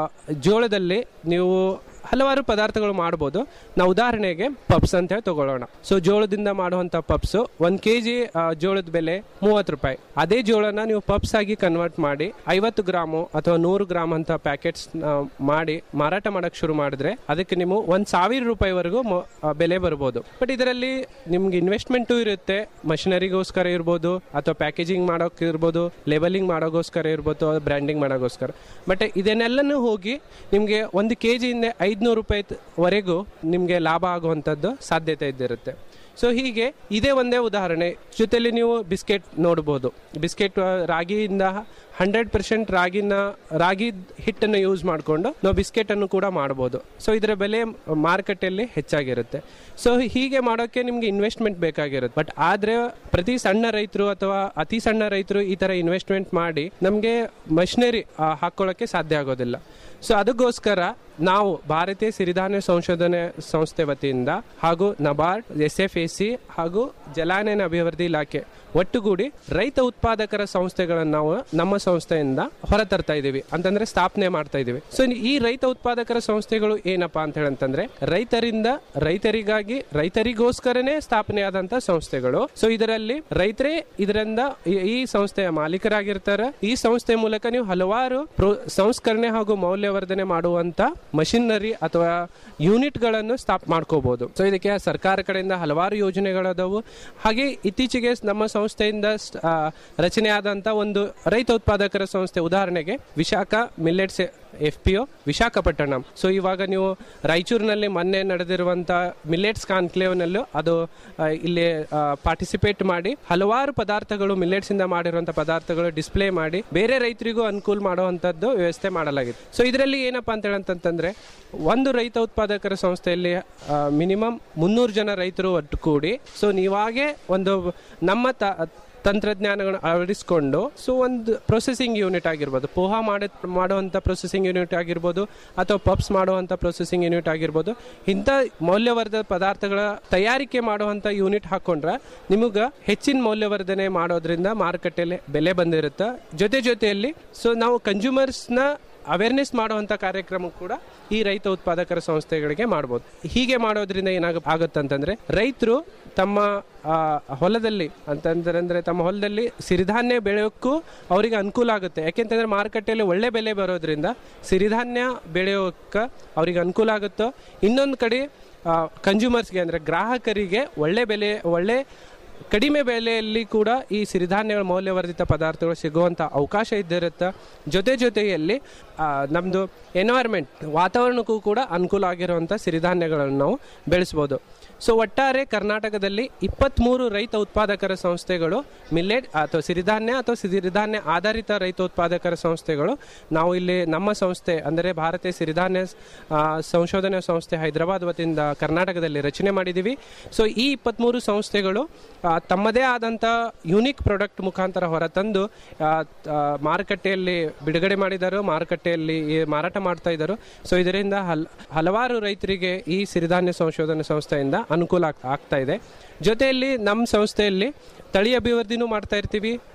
ಜೋಳದಲ್ಲಿ ನೀವು ಹಲವಾರು ಪದಾರ್ಥಗಳು ಮಾಡ್ಬೋದು ನಾವು ಉದಾಹರಣೆಗೆ ಪಪ್ಸ್ ಅಂತ ಹೇಳಿ ತಗೊಳ್ಳೋಣ ಸೊ ಜೋಳದಿಂದ ಮಾಡುವಂತ ಪಪ್ಸ್ ಒಂದ್ ಕೆಜಿ ಜೋಳದ ಬೆಲೆ ಮೂವತ್ತು ರೂಪಾಯಿ ಅದೇ ಜೋಳನ ನೀವು ಪಪ್ಸ್ ಆಗಿ ಕನ್ವರ್ಟ್ ಮಾಡಿ ಐವತ್ತು ಗ್ರಾಮು ಅಥವಾ ನೂರು ಗ್ರಾಮ್ ಅಂತ ಪ್ಯಾಕೆಟ್ಸ್ ಮಾಡಿ ಮಾರಾಟ ಮಾಡಕ್ ಶುರು ಮಾಡಿದ್ರೆ ಅದಕ್ಕೆ ನೀವು ಒಂದ್ ಸಾವಿರ ರೂಪಾಯಿವರೆಗೂ ಮೊ- ಆ, ಬೆಲೆ ಬರ್ಬೋದು ಬಟ್ ಇದರಲ್ಲಿ ನಿಮ್ಗೆ ಇನ್ವೆಸ್ಟ್ಮೆಂಟು ಇರುತ್ತೆ ಮಷಿನರಿಗೋಸ್ಕರ ಇರ್ಬೋದು ಅಥವಾ ಪ್ಯಾಕೇಜಿಂಗ್ ಮಾಡೋಕೆ ಇರ್ಬೋದು ಲೇಬಲಿಂಗ್ ಮಾಡೋಗೋಸ್ಕರ ಇರ್ಬೋದು ಬ್ರ್ಯಾಂಡಿಂಗ್ ಮಾಡೋಗೋಸ್ಕರ ಬಟ್ ಇದನ್ನೆಲ್ಲನೂ ಹೋಗಿ ನಿಮಗೆ ಒಂದು ಕೆ ಜಿಯಿಂದ ಐದುನೂರು ರೂಪಾಯಿ ವರೆಗೂ ನಿಮಗೆ ಲಾಭ ಆಗುವಂಥದ್ದು ಸಾಧ್ಯತೆ ಇದ್ದಿರುತ್ತೆ ಸೊ ಹೀಗೆ ಇದೇ ಒಂದೇ ಉದಾಹರಣೆ ಜೊತೆಲಿ ನೀವು ಬಿಸ್ಕೆಟ್ ನೋಡ್ಬೋದು ಬಿಸ್ಕೆಟ್ ಆ, ರಾಗಿಯಿಂದ ಹಂಡ್ರೆಡ್ ಪರ್ಸೆಂಟ್ ರಾಗಿನ ರಾಗಿ ಹಿಟ್ಟನ್ನು ಯೂಸ್ ಮಾಡಿಕೊಂಡು ನಾವು ಬಿಸ್ಕೆಟ್ ಅನ್ನು ಕೂಡ ಮಾಡ್ಬೋದು ಸೊ ಇದರ ಬೆಲೆ ಮಾರುಕಟ್ಟೆಯಲ್ಲಿ ಹೆಚ್ಚಾಗಿರುತ್ತೆ ಸೊ ಹೀಗೆ ಮಾಡೋಕ್ಕೆ ನಿಮ್ಗೆ ಇನ್ವೆಸ್ಟ್ಮೆಂಟ್ ಬೇಕಾಗಿರುತ್ತೆ ಬಟ್ ಆದ್ರೆ ಪ್ರತಿ ಸಣ್ಣ ರೈತರು ಅಥವಾ ಅತಿ ಸಣ್ಣ ರೈತರು ಈ ತರ ಇನ್ವೆಸ್ಟ್ಮೆಂಟ್ ಮಾಡಿ ನಮಗೆ ಮಷಿನರಿ ಹಾಕೊಳ್ಳೋಕೆ ಸಾಧ್ಯ ಆಗೋದಿಲ್ಲ ಸೊ ಅದಕ್ಕೋಸ್ಕರ ನಾವು ಭಾರತೀಯ ಸಿರಿಧಾನ್ಯ ಸಂಶೋಧನೆ ಸಂಸ್ಥೆ ವತಿಯಿಂದ ಹಾಗೂ NABARD S F A C ಹಾಗೂ ಜಲಾನಯನ ಅಭಿವೃದ್ಧಿ ಇಲಾಖೆ ಒಟ್ಟುಗೂಡಿ ರೈತ ಉತ್ಪಾದಕರ ಸಂಸ್ಥೆಗಳನ್ನು ನಾವು ನಮ್ಮ ಸಂಸ್ಥೆಯಿಂದ ಹೊರತರ್ತಾ ಇದೀವಿ ಅಂತಂದ್ರೆ ಸ್ಥಾಪನೆ ಮಾಡ್ತಾ ಇದೀವಿ ಸೊ ಈ ರೈತ ಉತ್ಪಾದಕರ ಸಂಸ್ಥೆಗಳು ಏನಪ್ಪಾ ಅಂತ ಹೇಳಂತಂದ್ರೆ ರೈತರಿಂದ ರೈತರಿಗಾಗಿ ರೈತರಿಗೋಸ್ಕರನೇ ಸ್ಥಾಪನೆ ಆದಂತ ಸಂಸ್ಥೆಗಳು ಸೊ ಇದರಲ್ಲಿ ರೈತರೇ ಇದರಿಂದ ಈ- ಈ ಸಂಸ್ಥೆಯ ಮಾಲೀಕರಾಗಿರ್ತಾರೆ ಈ ಸಂಸ್ಥೆ ಮೂಲಕ ನೀವು ಹಲವಾರು ಪ್ರೋ- ಸಂಸ್ಕರಣೆ ಹಾಗೂ ಮೌಲ್ಯವರ್ಧನೆ ಮಾಡುವಂತ ಮಷಿನರಿ ಅಥವಾ ಯೂನಿಟ್ ಗಳನ್ನು ಸ್ಥಾಪ ಮಾಡ್ಕೋಬಹುದು ಸೊ ಇದಕ್ಕೆ ಸರ್ಕಾರ ಕಡೆಯಿಂದ ಹಲವಾರು ಯೋಜನೆಗಳದಾವು ಹಾಗೆ ಇತ್ತೀಚೆಗೆ ನಮ್ಮ ಸಂಸ್ಥೆಯಿಂದ ಸ್- ಆ, ರಚನೆ ಆದಂತ ಒಂದು ರೈತ ಉತ್ಪಾದಕರ ಸಂಸ್ಥೆ ಉದಾಹರಣೆಗೆ Visakha millets F P O Visakhapatnam so ಇವಾಗ ನೀವು ರಾಯಚೂರಿನಲ್ಲಿ ಮೊನ್ನೆ ನಡೆದಿರುವಂತ ಮಿಲ್ಲೆಟ್ಸ್ ಕಾನ್ಕ್ಲೇವ್ ನಲ್ಲೂ ಅದು ಆ, ಇಲ್ಲಿ ಪಾರ್ಟಿಸಿಪೇಟ್ ಮಾಡಿ ಹಲವಾರು ಪದಾರ್ಥಗಳು ಮಿಲ್ಲೆಟ್ಸ್ ಇಂದ ಮಾಡಿರುವಂತ ಪದಾರ್ಥಗಳು ಡಿಸ್ಪ್ಲೇ ಮಾಡಿ ಬೇರೆ ರೈತರಿಗೂ ಅನುಕೂಲ ಮಾಡುವಂತದ್ದು ವ್ಯವಸ್ಥೆ ಮಾಡಲಾಗಿದೆ ಸೊ ಇದರಲ್ಲಿ ಏನಪ್ಪಾ ಅಂತ ಹೇಳಂತಂದ್ರೆ ಒಂದು ರೈತ ಉತ್ಪಾದಕರ ಸಂಸ್ಥೆಯಲ್ಲಿ ಮಿನಿಮಮ್ ಮುನ್ನೂರು ಜನ ರೈತರು ಒಟ್ಟುಗೂಡಿ ಸೊ ನೀವಾಗೆ ಒಂದು ನಮ್ಮ ತ- ತಂತ್ರಜ್ಞಾನಗಳನ್ನು ಅಳವಡಿಸಿಕೊಂಡು ಸೊ ಒಂದು ಪ್ರೊಸೆಸಿಂಗ್ ಯೂನಿಟ್ ಆಗಿರ್ಬೋದು ಪೋಹಾ ಮಾಡಿ ಮಾಡುವಂಥ ಪ್ರೊಸೆಸಿಂಗ್ ಯೂನಿಟ್ ಆಗಿರ್ಬೋದು ಅಥವಾ ಪಪ್ಸ್ ಮಾಡುವಂಥ ಪ್ರೊಸೆಸಿಂಗ್ ಯೂನಿಟ್ ಆಗಿರ್ಬೋದು ಇಂಥ ಮೌಲ್ಯವರ್ಧಕ ಪದಾರ್ಥಗಳ ತಯಾರಿಕೆ ಮಾಡುವಂಥ ಯೂನಿಟ್ ಹಾಕೊಂಡ್ರೆ ನಿಮಗೆ ಹೆಚ್ಚಿನ ಮೌಲ್ಯವರ್ಧನೆ ಮಾಡೋದ್ರಿಂದ ಮಾರುಕಟ್ಟೆಯಲ್ಲಿ ಬೆಲೆ ಬಂದಿರುತ್ತೆ ಜೊತೆ ಜೊತೆಯಲ್ಲಿ ಸೊ ನಾವು ಕನ್ಸ್ಯೂಮರ್ಸ್ನ ಅವೇರ್ನೆಸ್ ಮಾಡುವಂತ ಕಾರ್ಯಕ್ರಮ ಕೂಡ ಈ ರೈತ ಉತ್ಪಾದಕರ ಸಂಸ್ಥೆಗಳಿಗೆ ಮಾಡಬಹುದು ಹೀಗೆ ಮಾಡೋದ್ರಿಂದ ಏನಾಗ ಆಗುತ್ತಂತಂದ್ರೆ ರೈತರು ತಮ್ಮ ಆ, ಹೊಲದಲ್ಲಿ ಅಂತಂದ್ರೆ ಅಂದ್ರೆ ತಮ್ಮ ಹೊಲದಲ್ಲಿ ಸಿರಿಧಾನ್ಯ ಬೆಳೆಯೋಕ್ಕೂ ಅವರಿಗೆ ಅನುಕೂಲ ಆಗುತ್ತೆ ಯಾಕೆಂತಂದ್ರೆ ಮಾರುಕಟ್ಟೆಯಲ್ಲಿ ಒಳ್ಳೆ ಬೆಲೆ ಬರೋದ್ರಿಂದ ಸಿರಿಧಾನ್ಯ ಬೆಳೆಯೋಕೆ ಅವರಿಗೆ ಅನುಕೂಲ ಆಗುತ್ತೋ ಇನ್ನೊಂದು ಕಡೆ ಕನ್ಸ್ಯೂಮರ್ಸ್ಗೆ ಅಂದ್ರೆ ಗ್ರಾಹಕರಿಗೆ ಒಳ್ಳೆ ಬೆಲೆ ಒಳ್ಳೆ ಕಡಿಮೆ ಬೆಲೆಯಲ್ಲಿ ಕೂಡ ಈ ಸಿರಿಧಾನ್ಯಗಳ ಮೌಲ್ಯವರ್ಧಿತ ಪದಾರ್ಥಗಳು ಸಿಗುವಂಥ ಅವಕಾಶ ಇದ್ದಿರುತ್ತೆ ಜೊತೆ ಜೊತೆಯಲ್ಲಿ ಆ, ನಮ್ದು ಎನ್ವೈರ್ಮೆಂಟ್ ವಾತಾವರಣಕ್ಕೂ ಕೂಡ ಅನುಕೂಲ ಆಗಿರುವಂಥ ಸಿರಿಧಾನ್ಯಗಳನ್ನು ನಾವು ಬೆಳೆಸ್ಬೋದು ಸೊ ಒಟ್ಟಾರೆ ಕರ್ನಾಟಕದಲ್ಲಿ ಇಪ್ಪತ್ತ್ಮೂರು ರೈತ ಉತ್ಪಾದಕರ ಸಂಸ್ಥೆಗಳು ಮಿಲ್ಲೆಟ್ ಅಥವಾ ಸಿರಿಧಾನ್ಯ ಅಥವಾ ಸಿರಿಧಾನ್ಯ ಆಧಾರಿತ ರೈತ ಉತ್ಪಾದಕರ ಸಂಸ್ಥೆಗಳು ನಾವು ಇಲ್ಲಿ ನಮ್ಮ ಸಂಸ್ಥೆ ಅಂದರೆ ಭಾರತೀಯ ಸಿರಿಧಾನ್ಯ ಆ, ಸಂಶೋಧನಾ ಸಂಸ್ಥೆ ಹೈದರಾಬಾದ್ ವತಿಯಿಂದ ಕರ್ನಾಟಕದಲ್ಲಿ ರಚನೆ ಮಾಡಿದ್ದೀವಿ ಸೊ ಈ ಇಪ್ಪತ್ತ್ಮೂರು ಸಂಸ್ಥೆಗಳು ಆ, ತಮ್ಮದೇ ಆದಂಥ ಯುನಿಕ್ ಪ್ರಾಡಕ್ಟ್ ಮುಖಾಂತರ ಹೊರತಂದು ಆ, ಆ, ಮಾರುಕಟ್ಟೆಯಲ್ಲಿ ಬಿಡುಗಡೆ ಮಾಡಿದರು ಮಾರುಕಟ್ಟೆಯಲ್ಲಿ ಈ ಮಾರಾಟ ಮಾಡ್ತಾ ಇದ್ದರು ಸೊ ಇದರಿಂದ ಹಲ್ ಹಲವಾರು ರೈತರಿಗೆ ಈ ಸಿರಿಧಾನ್ಯ ಸಂಶೋಧನಾ ಸಂಸ್ಥೆಯಿಂದ ಅನುಕೂಲ ಆಗ್- ಆಗ್ತಾ ಇದೆ ಜೊತೆಯಲ್ಲಿ ನಮ್ಮ ಸಂಸ್ಥೆಯಲ್ಲಿ ತಳಿ ಅಭಿವೃದ್ಧಿನೂ ಮಾಡ್ತಾ ಇರ್ತೀವಿ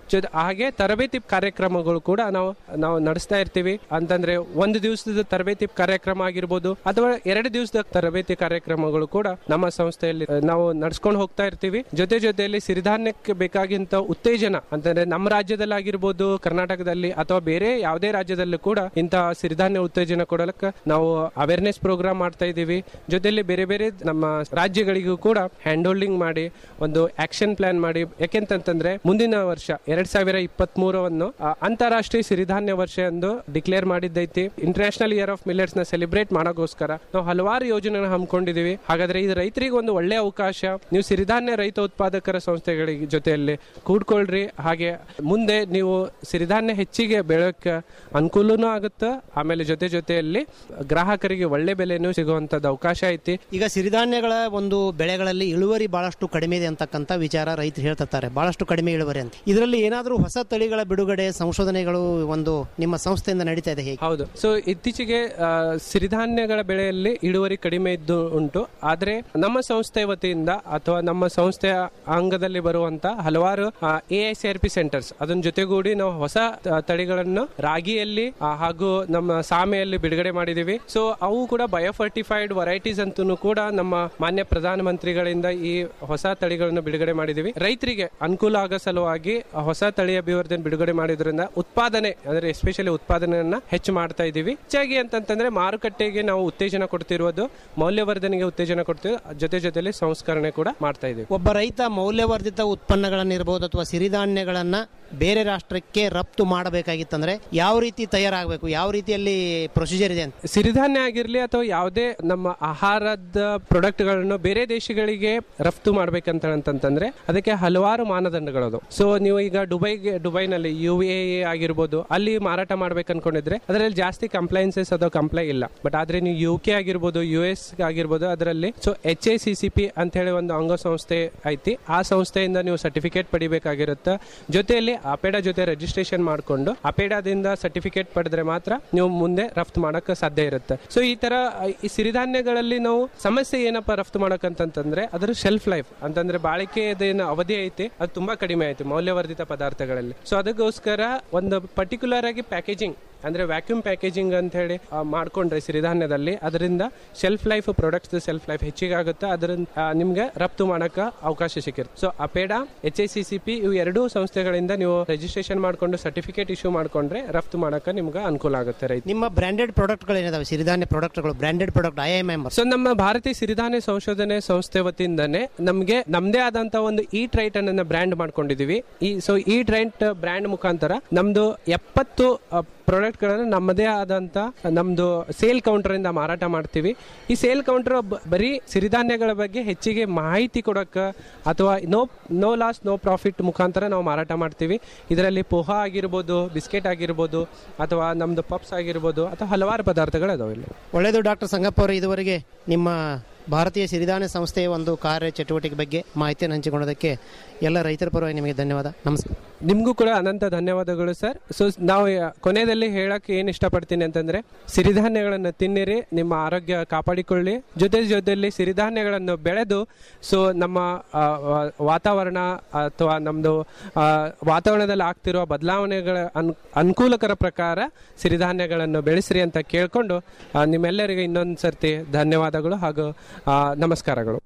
ಜೊತೆ ಹಾಗೆ ತರಬೇತಿ ಕಾರ್ಯಕ್ರಮಗಳು ಕೂಡ ನಾವು ನಾವು ನಡೆಸ್ತಾ ಇರ್ತೀವಿ ಅಂತಂದ್ರೆ ಒಂದು ದಿವಸದ ತರಬೇತಿ ಕಾರ್ಯಕ್ರಮ ಆಗಿರ್ಬೋದು ಅಥವಾ ಎರಡು ದಿವಸದ ತರಬೇತಿ ಕಾರ್ಯಕ್ರಮಗಳು ಕೂಡ ನಮ್ಮ ಸಂಸ್ಥೆಯಲ್ಲಿ ಆ, ನಾವು ನಡ್ಸ್ಕೊಂಡು ಹೋಗ್ತಾ ಇರ್ತೀವಿ ಜೊತೆ ಜೊತೆಯಲ್ಲಿ ಸಿರಿಧಾನ್ಯಕ್ಕೆ ಬೇಕಾಗಿಂತ ಉತ್ತೇಜನ ಅಂತಂದ್ರೆ ನಮ್ಮ ರಾಜ್ಯದಲ್ಲಿ ಆಗಿರ್ಬೋದು ಕರ್ನಾಟಕದಲ್ಲಿ ಅಥವಾ ಬೇರೆ ಯಾವುದೇ ರಾಜ್ಯದಲ್ಲೂ ಕೂಡ ಇಂತಹ ಸಿರಿಧಾನ್ಯ ಉತ್ತೇಜನ ಕೊಡಲಕ್ಕೆ ನಾವು ಅವೇರ್ನೆಸ್ ಪ್ರೋಗ್ರಾಮ್ ಮಾಡ್ತಾ ಇದ್ದೀವಿ ಜೊತೆಯಲ್ಲಿ ಬೇರೆ ಬೇರೆ ನಮ್ಮ ರಾಜ್ಯಗಳಿಗೂ ಕೂಡ ಹ್ಯಾಂಡ್ ಹೋಲ್ಡಿಂಗ್ ಮಾಡಿ ಒಂದು ಆಕ್ಷನ್ ಪ್ಲಾನ್ ಮಾಡಿ ಯಾಕೆಂತಂತಂದ್ರೆ ಮುಂದಿನ ವರ್ಷ ಎರಡ್ ಸಾವಿರ ಇಪ್ಪತ್ತ್ ಮೂರವನ್ನು ಅಂತಾರಾಷ್ಟ್ರೀಯ ಸಿರಿಧಾನ್ಯ ವರ್ಷ ಎಂದು ಡಿಕ್ಲೇರ್ ಮಾಡಿದ್ದೈತಿ ಇಂಟರ್ನ್ಯಾಷನಲ್ ಇಯರ್ ಆಫ್ ಮಿಲೆಟ್ಸ್ ನ ಸೆಲೆಬ್ರೇಟ್ ಮಾಡೋಗೋಸ್ಕರ ನಾವು ಹಲವಾರು ಯೋಜನೆ ಹಮ್ಮಿಕೊಂಡಿದೀವಿ ಹಾಗಾದ್ರೆ ಇದು ರೈತರಿಗೆ ಒಂದು ಒಳ್ಳೆ ಅವಕಾಶ ನೀವು ಸಿರಿಧಾನ್ಯ ರೈತ ಉತ್ಪಾದಕರ ಸಂಸ್ಥೆಗಳಿಗೆ ಜೊತೆಯಲ್ಲಿ ಕೂಡ್ಕೊಳ್ರಿ ಹಾಗೆ ಮುಂದೆ ನೀವು ಸಿರಿಧಾನ್ಯ ಹೆಚ್ಚಿಗೆ ಬೆಳೆಯೋಕೆ ಅನುಕೂಲನೂ ಆಗುತ್ತೆ ಆಮೇಲೆ ಜೊತೆ ಜೊತೆಯಲ್ಲಿ ಗ್ರಾಹಕರಿಗೆ ಒಳ್ಳೆ ಬೆಲೆನೂ ಸಿಗುವಂತದ್ದು ಅವಕಾಶ ಐತಿ ಈಗ ಸಿರಿಧಾನ್ಯಗಳ ಒಂದು ಬೆಳೆಗಳಲ್ಲಿ ಇಳುವರಿ ಬಹಳಷ್ಟು ಕಡಿಮೆ ಇದೆ ಅಂತಕ್ಕಂಥ ವಿಚಾರ ರೈತರು ಹೇಳ್ತಿರ್ತಾರೆ ಬಹಳಷ್ಟು ಕಡಿಮೆ ಇಳುವರಿ ಅಂತ ಇದರಲ್ಲಿ ಏನಾದರೂ ಹೊಸ ತಳಿಗಳ ಬಿಡುಗಡೆ ಸಂಶೋಧನೆಗಳು ಒಂದು ನಿಮ್ಮ ಸಂಸ್ಥೆಯಿಂದ ನಡೀತಾ ಇದೆ ಹೇಗೆ ಹೌದು ಸೊ ಇತ್ತೀಚೆಗೆ ಆ, ಸಿರಿಧಾನ್ಯಗಳ ಬೆಳೆಯಲ್ಲಿ ಇಳುವರಿ ಕಡಿಮೆ ಇದ್ದು ಉಂಟು ಆದ್ರೆ ನಮ್ಮ ಸಂಸ್ಥೆ ವತಿಯಿಂದ ಅಥವಾ ನಮ್ಮ ಸಂಸ್ಥೆಯ ಅಂಗದಲ್ಲಿ ಬರುವಂತ ಹಲವಾರು A I C R P centres ಅದನ್ನ ಜೊತೆಗೂಡಿ ನಾವು ಹೊಸ ತ- ತಳಿಗಳನ್ನು ರಾಗಿಯಲ್ಲಿ ಆ, ಹಾಗೂ ನಮ್ಮ ಸಾಮೆಯಲ್ಲಿ ಬಿಡುಗಡೆ ಮಾಡಿದೀವಿ ಸೊ ಅವು ಕೂಡ ಬಯೋಫರ್ಟಿಫೈಡ್ ವೆರೈಟೀಸ್ ಅಂತೂ ಕೂಡ ನಮ್ಮ ಮಾನ್ಯ ಪ್ರಧಾನಮಂತ್ರಿಗಳಿಂದ ಈ ಹೊಸ ತಳಿಗಳನ್ನು ಬಿಡುಗಡೆ ಮಾಡಿದೀವಿ ರೈತರಿಗೆ ಅನುಕೂಲ ಆಗೋ ಸಲುವಾಗಿ ಆ ಹೊಸ ತಳಿ ಅಭಿವರ್ಧನೆ ಬಿಡುಗಡೆ ಮಾಡಿದ್ರಿಂದ ಉತ್ಪಾದನೆ ಅಂದ್ರೆ ಎಸ್ಪೆಷಲಿ ಉತ್ಪಾದನೆಯನ್ನ ಹೆಚ್ಚು ಮಾಡ್ತಾ ಇದೀವಿ ಹೆಚ್ಚಾಗಿ ಅಂತಂತಂದ್ರೆ ಮಾರುಕಟ್ಟೆಗೆ ನಾವು ಉತ್ತೇಜನ ಕೊಡ್ತಿರುವುದು ಮೌಲ್ಯವರ್ಧನೆಗೆ ಉತ್ತೇಜನ ಕೊಡ್ತೀವಿ ಜೊತೆ ಜೊತೆಲಿ ಸಂಸ್ಕರಣೆ ಕೂಡ ಮಾಡ್ತಾ ಇದೀವಿ ಒಬ್ಬ ರೈತ ಮೌಲ್ಯವರ್ಧಿತ ಉತ್ಪನ್ನಗಳನ್ನಿರ್ಬೋದು ಅಥವಾ ಸಿರಿಧಾನ್ಯಗಳನ್ನ ಬೇರೆ ರಾಷ್ಟ್ರಕ್ಕೆ ರಫ್ತು ಮಾಡಬೇಕಾಗಿತ್ತಂದ್ರೆ ಯಾವ ರೀತಿ ತಯಾರಾಗಬೇಕು ಯಾವ ರೀತಿಯಲ್ಲಿ ಪ್ರೊಸೀಜರ್ ಇದೆ ಅಂತ ಸಿರಿಧಾನ್ಯ ಆಗಿರ್ಲಿ ಅಥವಾ ಯಾವುದೇ ನಮ್ಮ ಆಹಾರದ ಪ್ರಾಡಕ್ಟ್ಗಳನ್ನು ಬೇರೆ ದೇಶಗಳಿಗೆ ರಫ್ತು ಮಾಡ್ಬೇಕಂತ ಅಂತಂತಂದ್ರೆ ಅದಕ್ಕೆ ಹಲವಾರು ಮಾನದಂಡಗಳದು ಸೊ ನೀವು ಈಗ ದುಬೈಗೆ ದುಬೈನಲ್ಲಿ ಯು ಎ ಆಗಿರ್ಬೋದು ಅಲ್ಲಿ ಮಾರಾಟ ಮಾಡ್ಬೇಕು ಅನ್ಕೊಂಡಿದ್ರೆ ಅದರಲ್ಲಿ ಜಾಸ್ತಿ ಕಂಪ್ಲೈನ್ಸಸ್ ಅಥವಾ ಕಂಪ್ಲೈ ಇಲ್ಲ ಬಟ್ ಆದ್ರೆ ನೀವು ಯು ಕೆ ಆಗಿರ್ಬೋದು ಯು ಎಸ್ ಆಗಿರ್ಬೋದು ಅದರಲ್ಲಿ so H A C C P ಅಂತ ಹೇಳಿ ಒಂದು ಅಂಗಸಂಸ್ಥೆ ಐತಿ ಆ ಸಂಸ್ಥೆಯಿಂದ ನೀವು ಸರ್ಟಿಫಿಕೇಟ್ ಪಡಿಬೇಕಾಗಿರುತ್ತೆ ಜೊತೆಯಲ್ಲಿ ಅಪೇಡ ಜೊತೆ ರಿಜಿಸ್ಟ್ರೇಷನ್ ಮಾಡಿಕೊಂಡು ಅಪೇಡಾದಿಂದ ಸರ್ಟಿಫಿಕೇಟ್ ಪಡೆದ್ರೆ ಮಾತ್ರ ನೀವು ಮುಂದೆ ರಫ್ತು ಮಾಡಕ್ಕೆ ಸಾಧ್ಯ ಇರುತ್ತೆ ಸೊ ಈ ತರ ಆ, ಈ ಸಿರಿಧಾನ್ಯಗಳಲ್ಲಿ ನಾವು ಸಮಸ್ಯೆ ಏನಪ್ಪ ರಫ್ತು ಮಾಡಕ್ಕಂತಂದ್ರೆ ಅದರ ಶೆಲ್ಫ್ ಲೈಫ್ ಅಂತಂದ್ರೆ ಬಾಳಿಕೆದೇನು ಅವಧಿ ಐತಿ ಅದು ತುಂಬಾ ಕಡಿಮೆ ಐತಿ ಮೌಲ್ಯವರ್ಧಿತ ಪದಾರ್ಥಗಳಲ್ಲಿ ಸೊ ಅದಕ್ಕೋಸ್ಕರ ಒಂದು ಪರ್ಟಿಕ್ಯುಲರ್ ಆಗಿ ಪ್ಯಾಕೇಜಿಂಗ್ ಅಂದ್ರೆ ವ್ಯಾಕ್ಯೂಮ್ ಪ್ಯಾಕೇಜಿಂಗ್ ಅಂತ ಹೇಳಿ ಆ, ಮಾಡ್ಕೊಂಡ್ರೆ ಸಿರಿಧಾನ್ಯದಲ್ಲಿ ಅದರಿಂದ shelf life products self life ಹೆಚ್ಚಿಗೆ ಆಗುತ್ತೆ ಅದರಿಂದ ಆ, ನಿಮ್ಗೆ ರಫ್ತು ಮಾಡಕ ಅವಕಾಶ ಸಿಕ್ಕಿರುತ್ತೆ so APEDA H I C C P ಇವು ಎರಡೂ ಸಂಸ್ಥೆಗಳಿಂದ ನೀವು ರಿಜಿಸ್ಟ್ರೇಷನ್ ಮಾಡ್ಕೊಂಡು ಸರ್ಟಿಫಿಕೇಟ್ ಇಶ್ಯೂ ಮಾಡ್ಕೊಂಡ್ರೆ ರಫ್ತು ಮಾಡಕ ನಿಮ್ಗೆ ಅನುಕೂಲ ಆಗುತ್ತೆ ರೈತ ನಿಮ್ಮ ಬ್ರಾಂಡೆಡ್ ಪ್ರಾಡಕ್ಟ್ಗಳು ಏನಿದಾವೆ ಸಿರಿಧಾನ್ಯ ಪ್ರಾಡಕ್ಟ್ಗಳು branded product I M M so ನಮ್ಮ ಭಾರತೀಯ ಸಿರಿಧಾನ್ಯ ಸಂಶೋಧನೆ ಸಂಸ್ಥೆ ವತಿಯಿಂದನೇ ನಮಗೆ ನಮ್ದೇ ಆದಂತ ಒಂದು ಈ ಟ್ರೈಟ್ ಅನ್ನ ಬ್ರ್ಯಾಂಡ್ ಮಾಡ್ಕೊಂಡಿದೀವಿ ಈ ಸೊ ಈ ಟ್ರೈಟ್ ಬ್ರ್ಯಾಂಡ್ ಮುಖಾಂತರ ನಮ್ದು ಎಪ್ಪತ್ತು ಪ್ರಾಡಕ್ಟ್ ಗಳನ್ನ ನಮ್ಮದೇ ಆದಂತ ನಮ್ದು ಸೇಲ್ ಕೌಂಟರ್ ಇಂದ ಮಾರಾಟ ಮಾಡ್ತೀವಿ ಈ ಸೇಲ್ ಕೌಂಟರ್ ಬರೀ ಸಿರಿಧಾನ್ಯಗಳ ಬಗ್ಗೆ ಹೆಚ್ಚಿಗೆ ಮಾಹಿತಿ ಕೊಡಕ್ಕ ಅಥವಾ no no loss no profit ಮುಖಾಂತರ ನಾವು ಮಾರಾಟ ಮಾಡ್ತೀವಿ ಇದರಲ್ಲಿ ಪೋಹಾ ಆಗಿರ್ಬೋದು ಬಿಸ್ಕೆಟ್ ಆಗಿರ್ಬೋದು ಅಥವಾ ನಮ್ದು ಪಪ್ಸ್ ಆಗಿರ್ಬೋದು ಅಥವಾ ಹಲವಾರು ಪದಾರ್ಥಗಳು ಅದಾವೆ ಇಲ್ಲಿ ಒಳ್ಳೆಯದು ಡಾಕ್ಟರ್ ಸಂಗಪ್ಪ ಅವರು ಇದುವರೆಗೆ ನಿಮ್ಮ ಭಾರತೀಯ ಸಿರಿಧಾನ್ಯ ಸಂಸ್ಥೆಯ ಒಂದು ಕಾರ್ಯ ಚಟುವಟಿಕೆ ಬಗ್ಗೆ ಮಾಹಿತಿಯನ್ನು ಹಂಚಿಕೊಳ್ಳೋದಕ್ಕೆ ಎಲ್ಲ ರೈತರ ಪರವಾಗಿ ನಿಮಗೆ ಧನ್ಯವಾದ ನಮಸ್ಕಾರ ನಿಮಗೂ ಕೂಡ ಅನಂತ ಧನ್ಯವಾದಗಳು ಸರ್ ಸೊ ನಾವು ಯ- ಕೊನೆಯಲ್ಲಿ ಹೇಳಕ್ಕೆ ಏನು ಇಷ್ಟಪಡ್ತೀನಿ ಅಂತಂದ್ರೆ ಸಿರಿಧಾನ್ಯಗಳನ್ನು ತಿನ್ನಿರಿ ನಿಮ್ಮ ಆರೋಗ್ಯ ಕಾಪಾಡಿಕೊಳ್ಳಿ ಜೊತೆ ಜೊತೆಯಲ್ಲಿ ಸಿರಿಧಾನ್ಯಗಳನ್ನು ಬೆಳೆದು ಸೊ ನಮ್ಮ ಆ, ವಾ- ವಾತಾವರಣ ಅಥವಾ ನಮ್ಮದು ವಾತಾವರಣದಲ್ಲಿ ಆಗ್ತಿರುವ ಬದಲಾವಣೆಗಳ ಅನ್ ಅನುಕೂಲಕರ ಪ್ರಕಾರ ಸಿರಿಧಾನ್ಯಗಳನ್ನು ಬೆಳೆಸ್ರಿ ಅಂತ ಕೇಳ್ಕೊಂಡು ಆ, ನಿಮ್ಮೆಲ್ಲರಿಗೂ ಇನ್ನೊಂದು ಸರ್ತಿ ಧನ್ಯವಾದಗಳು ಹಾಗೂ ಆ, ನಮಸ್ಕಾರಗಳು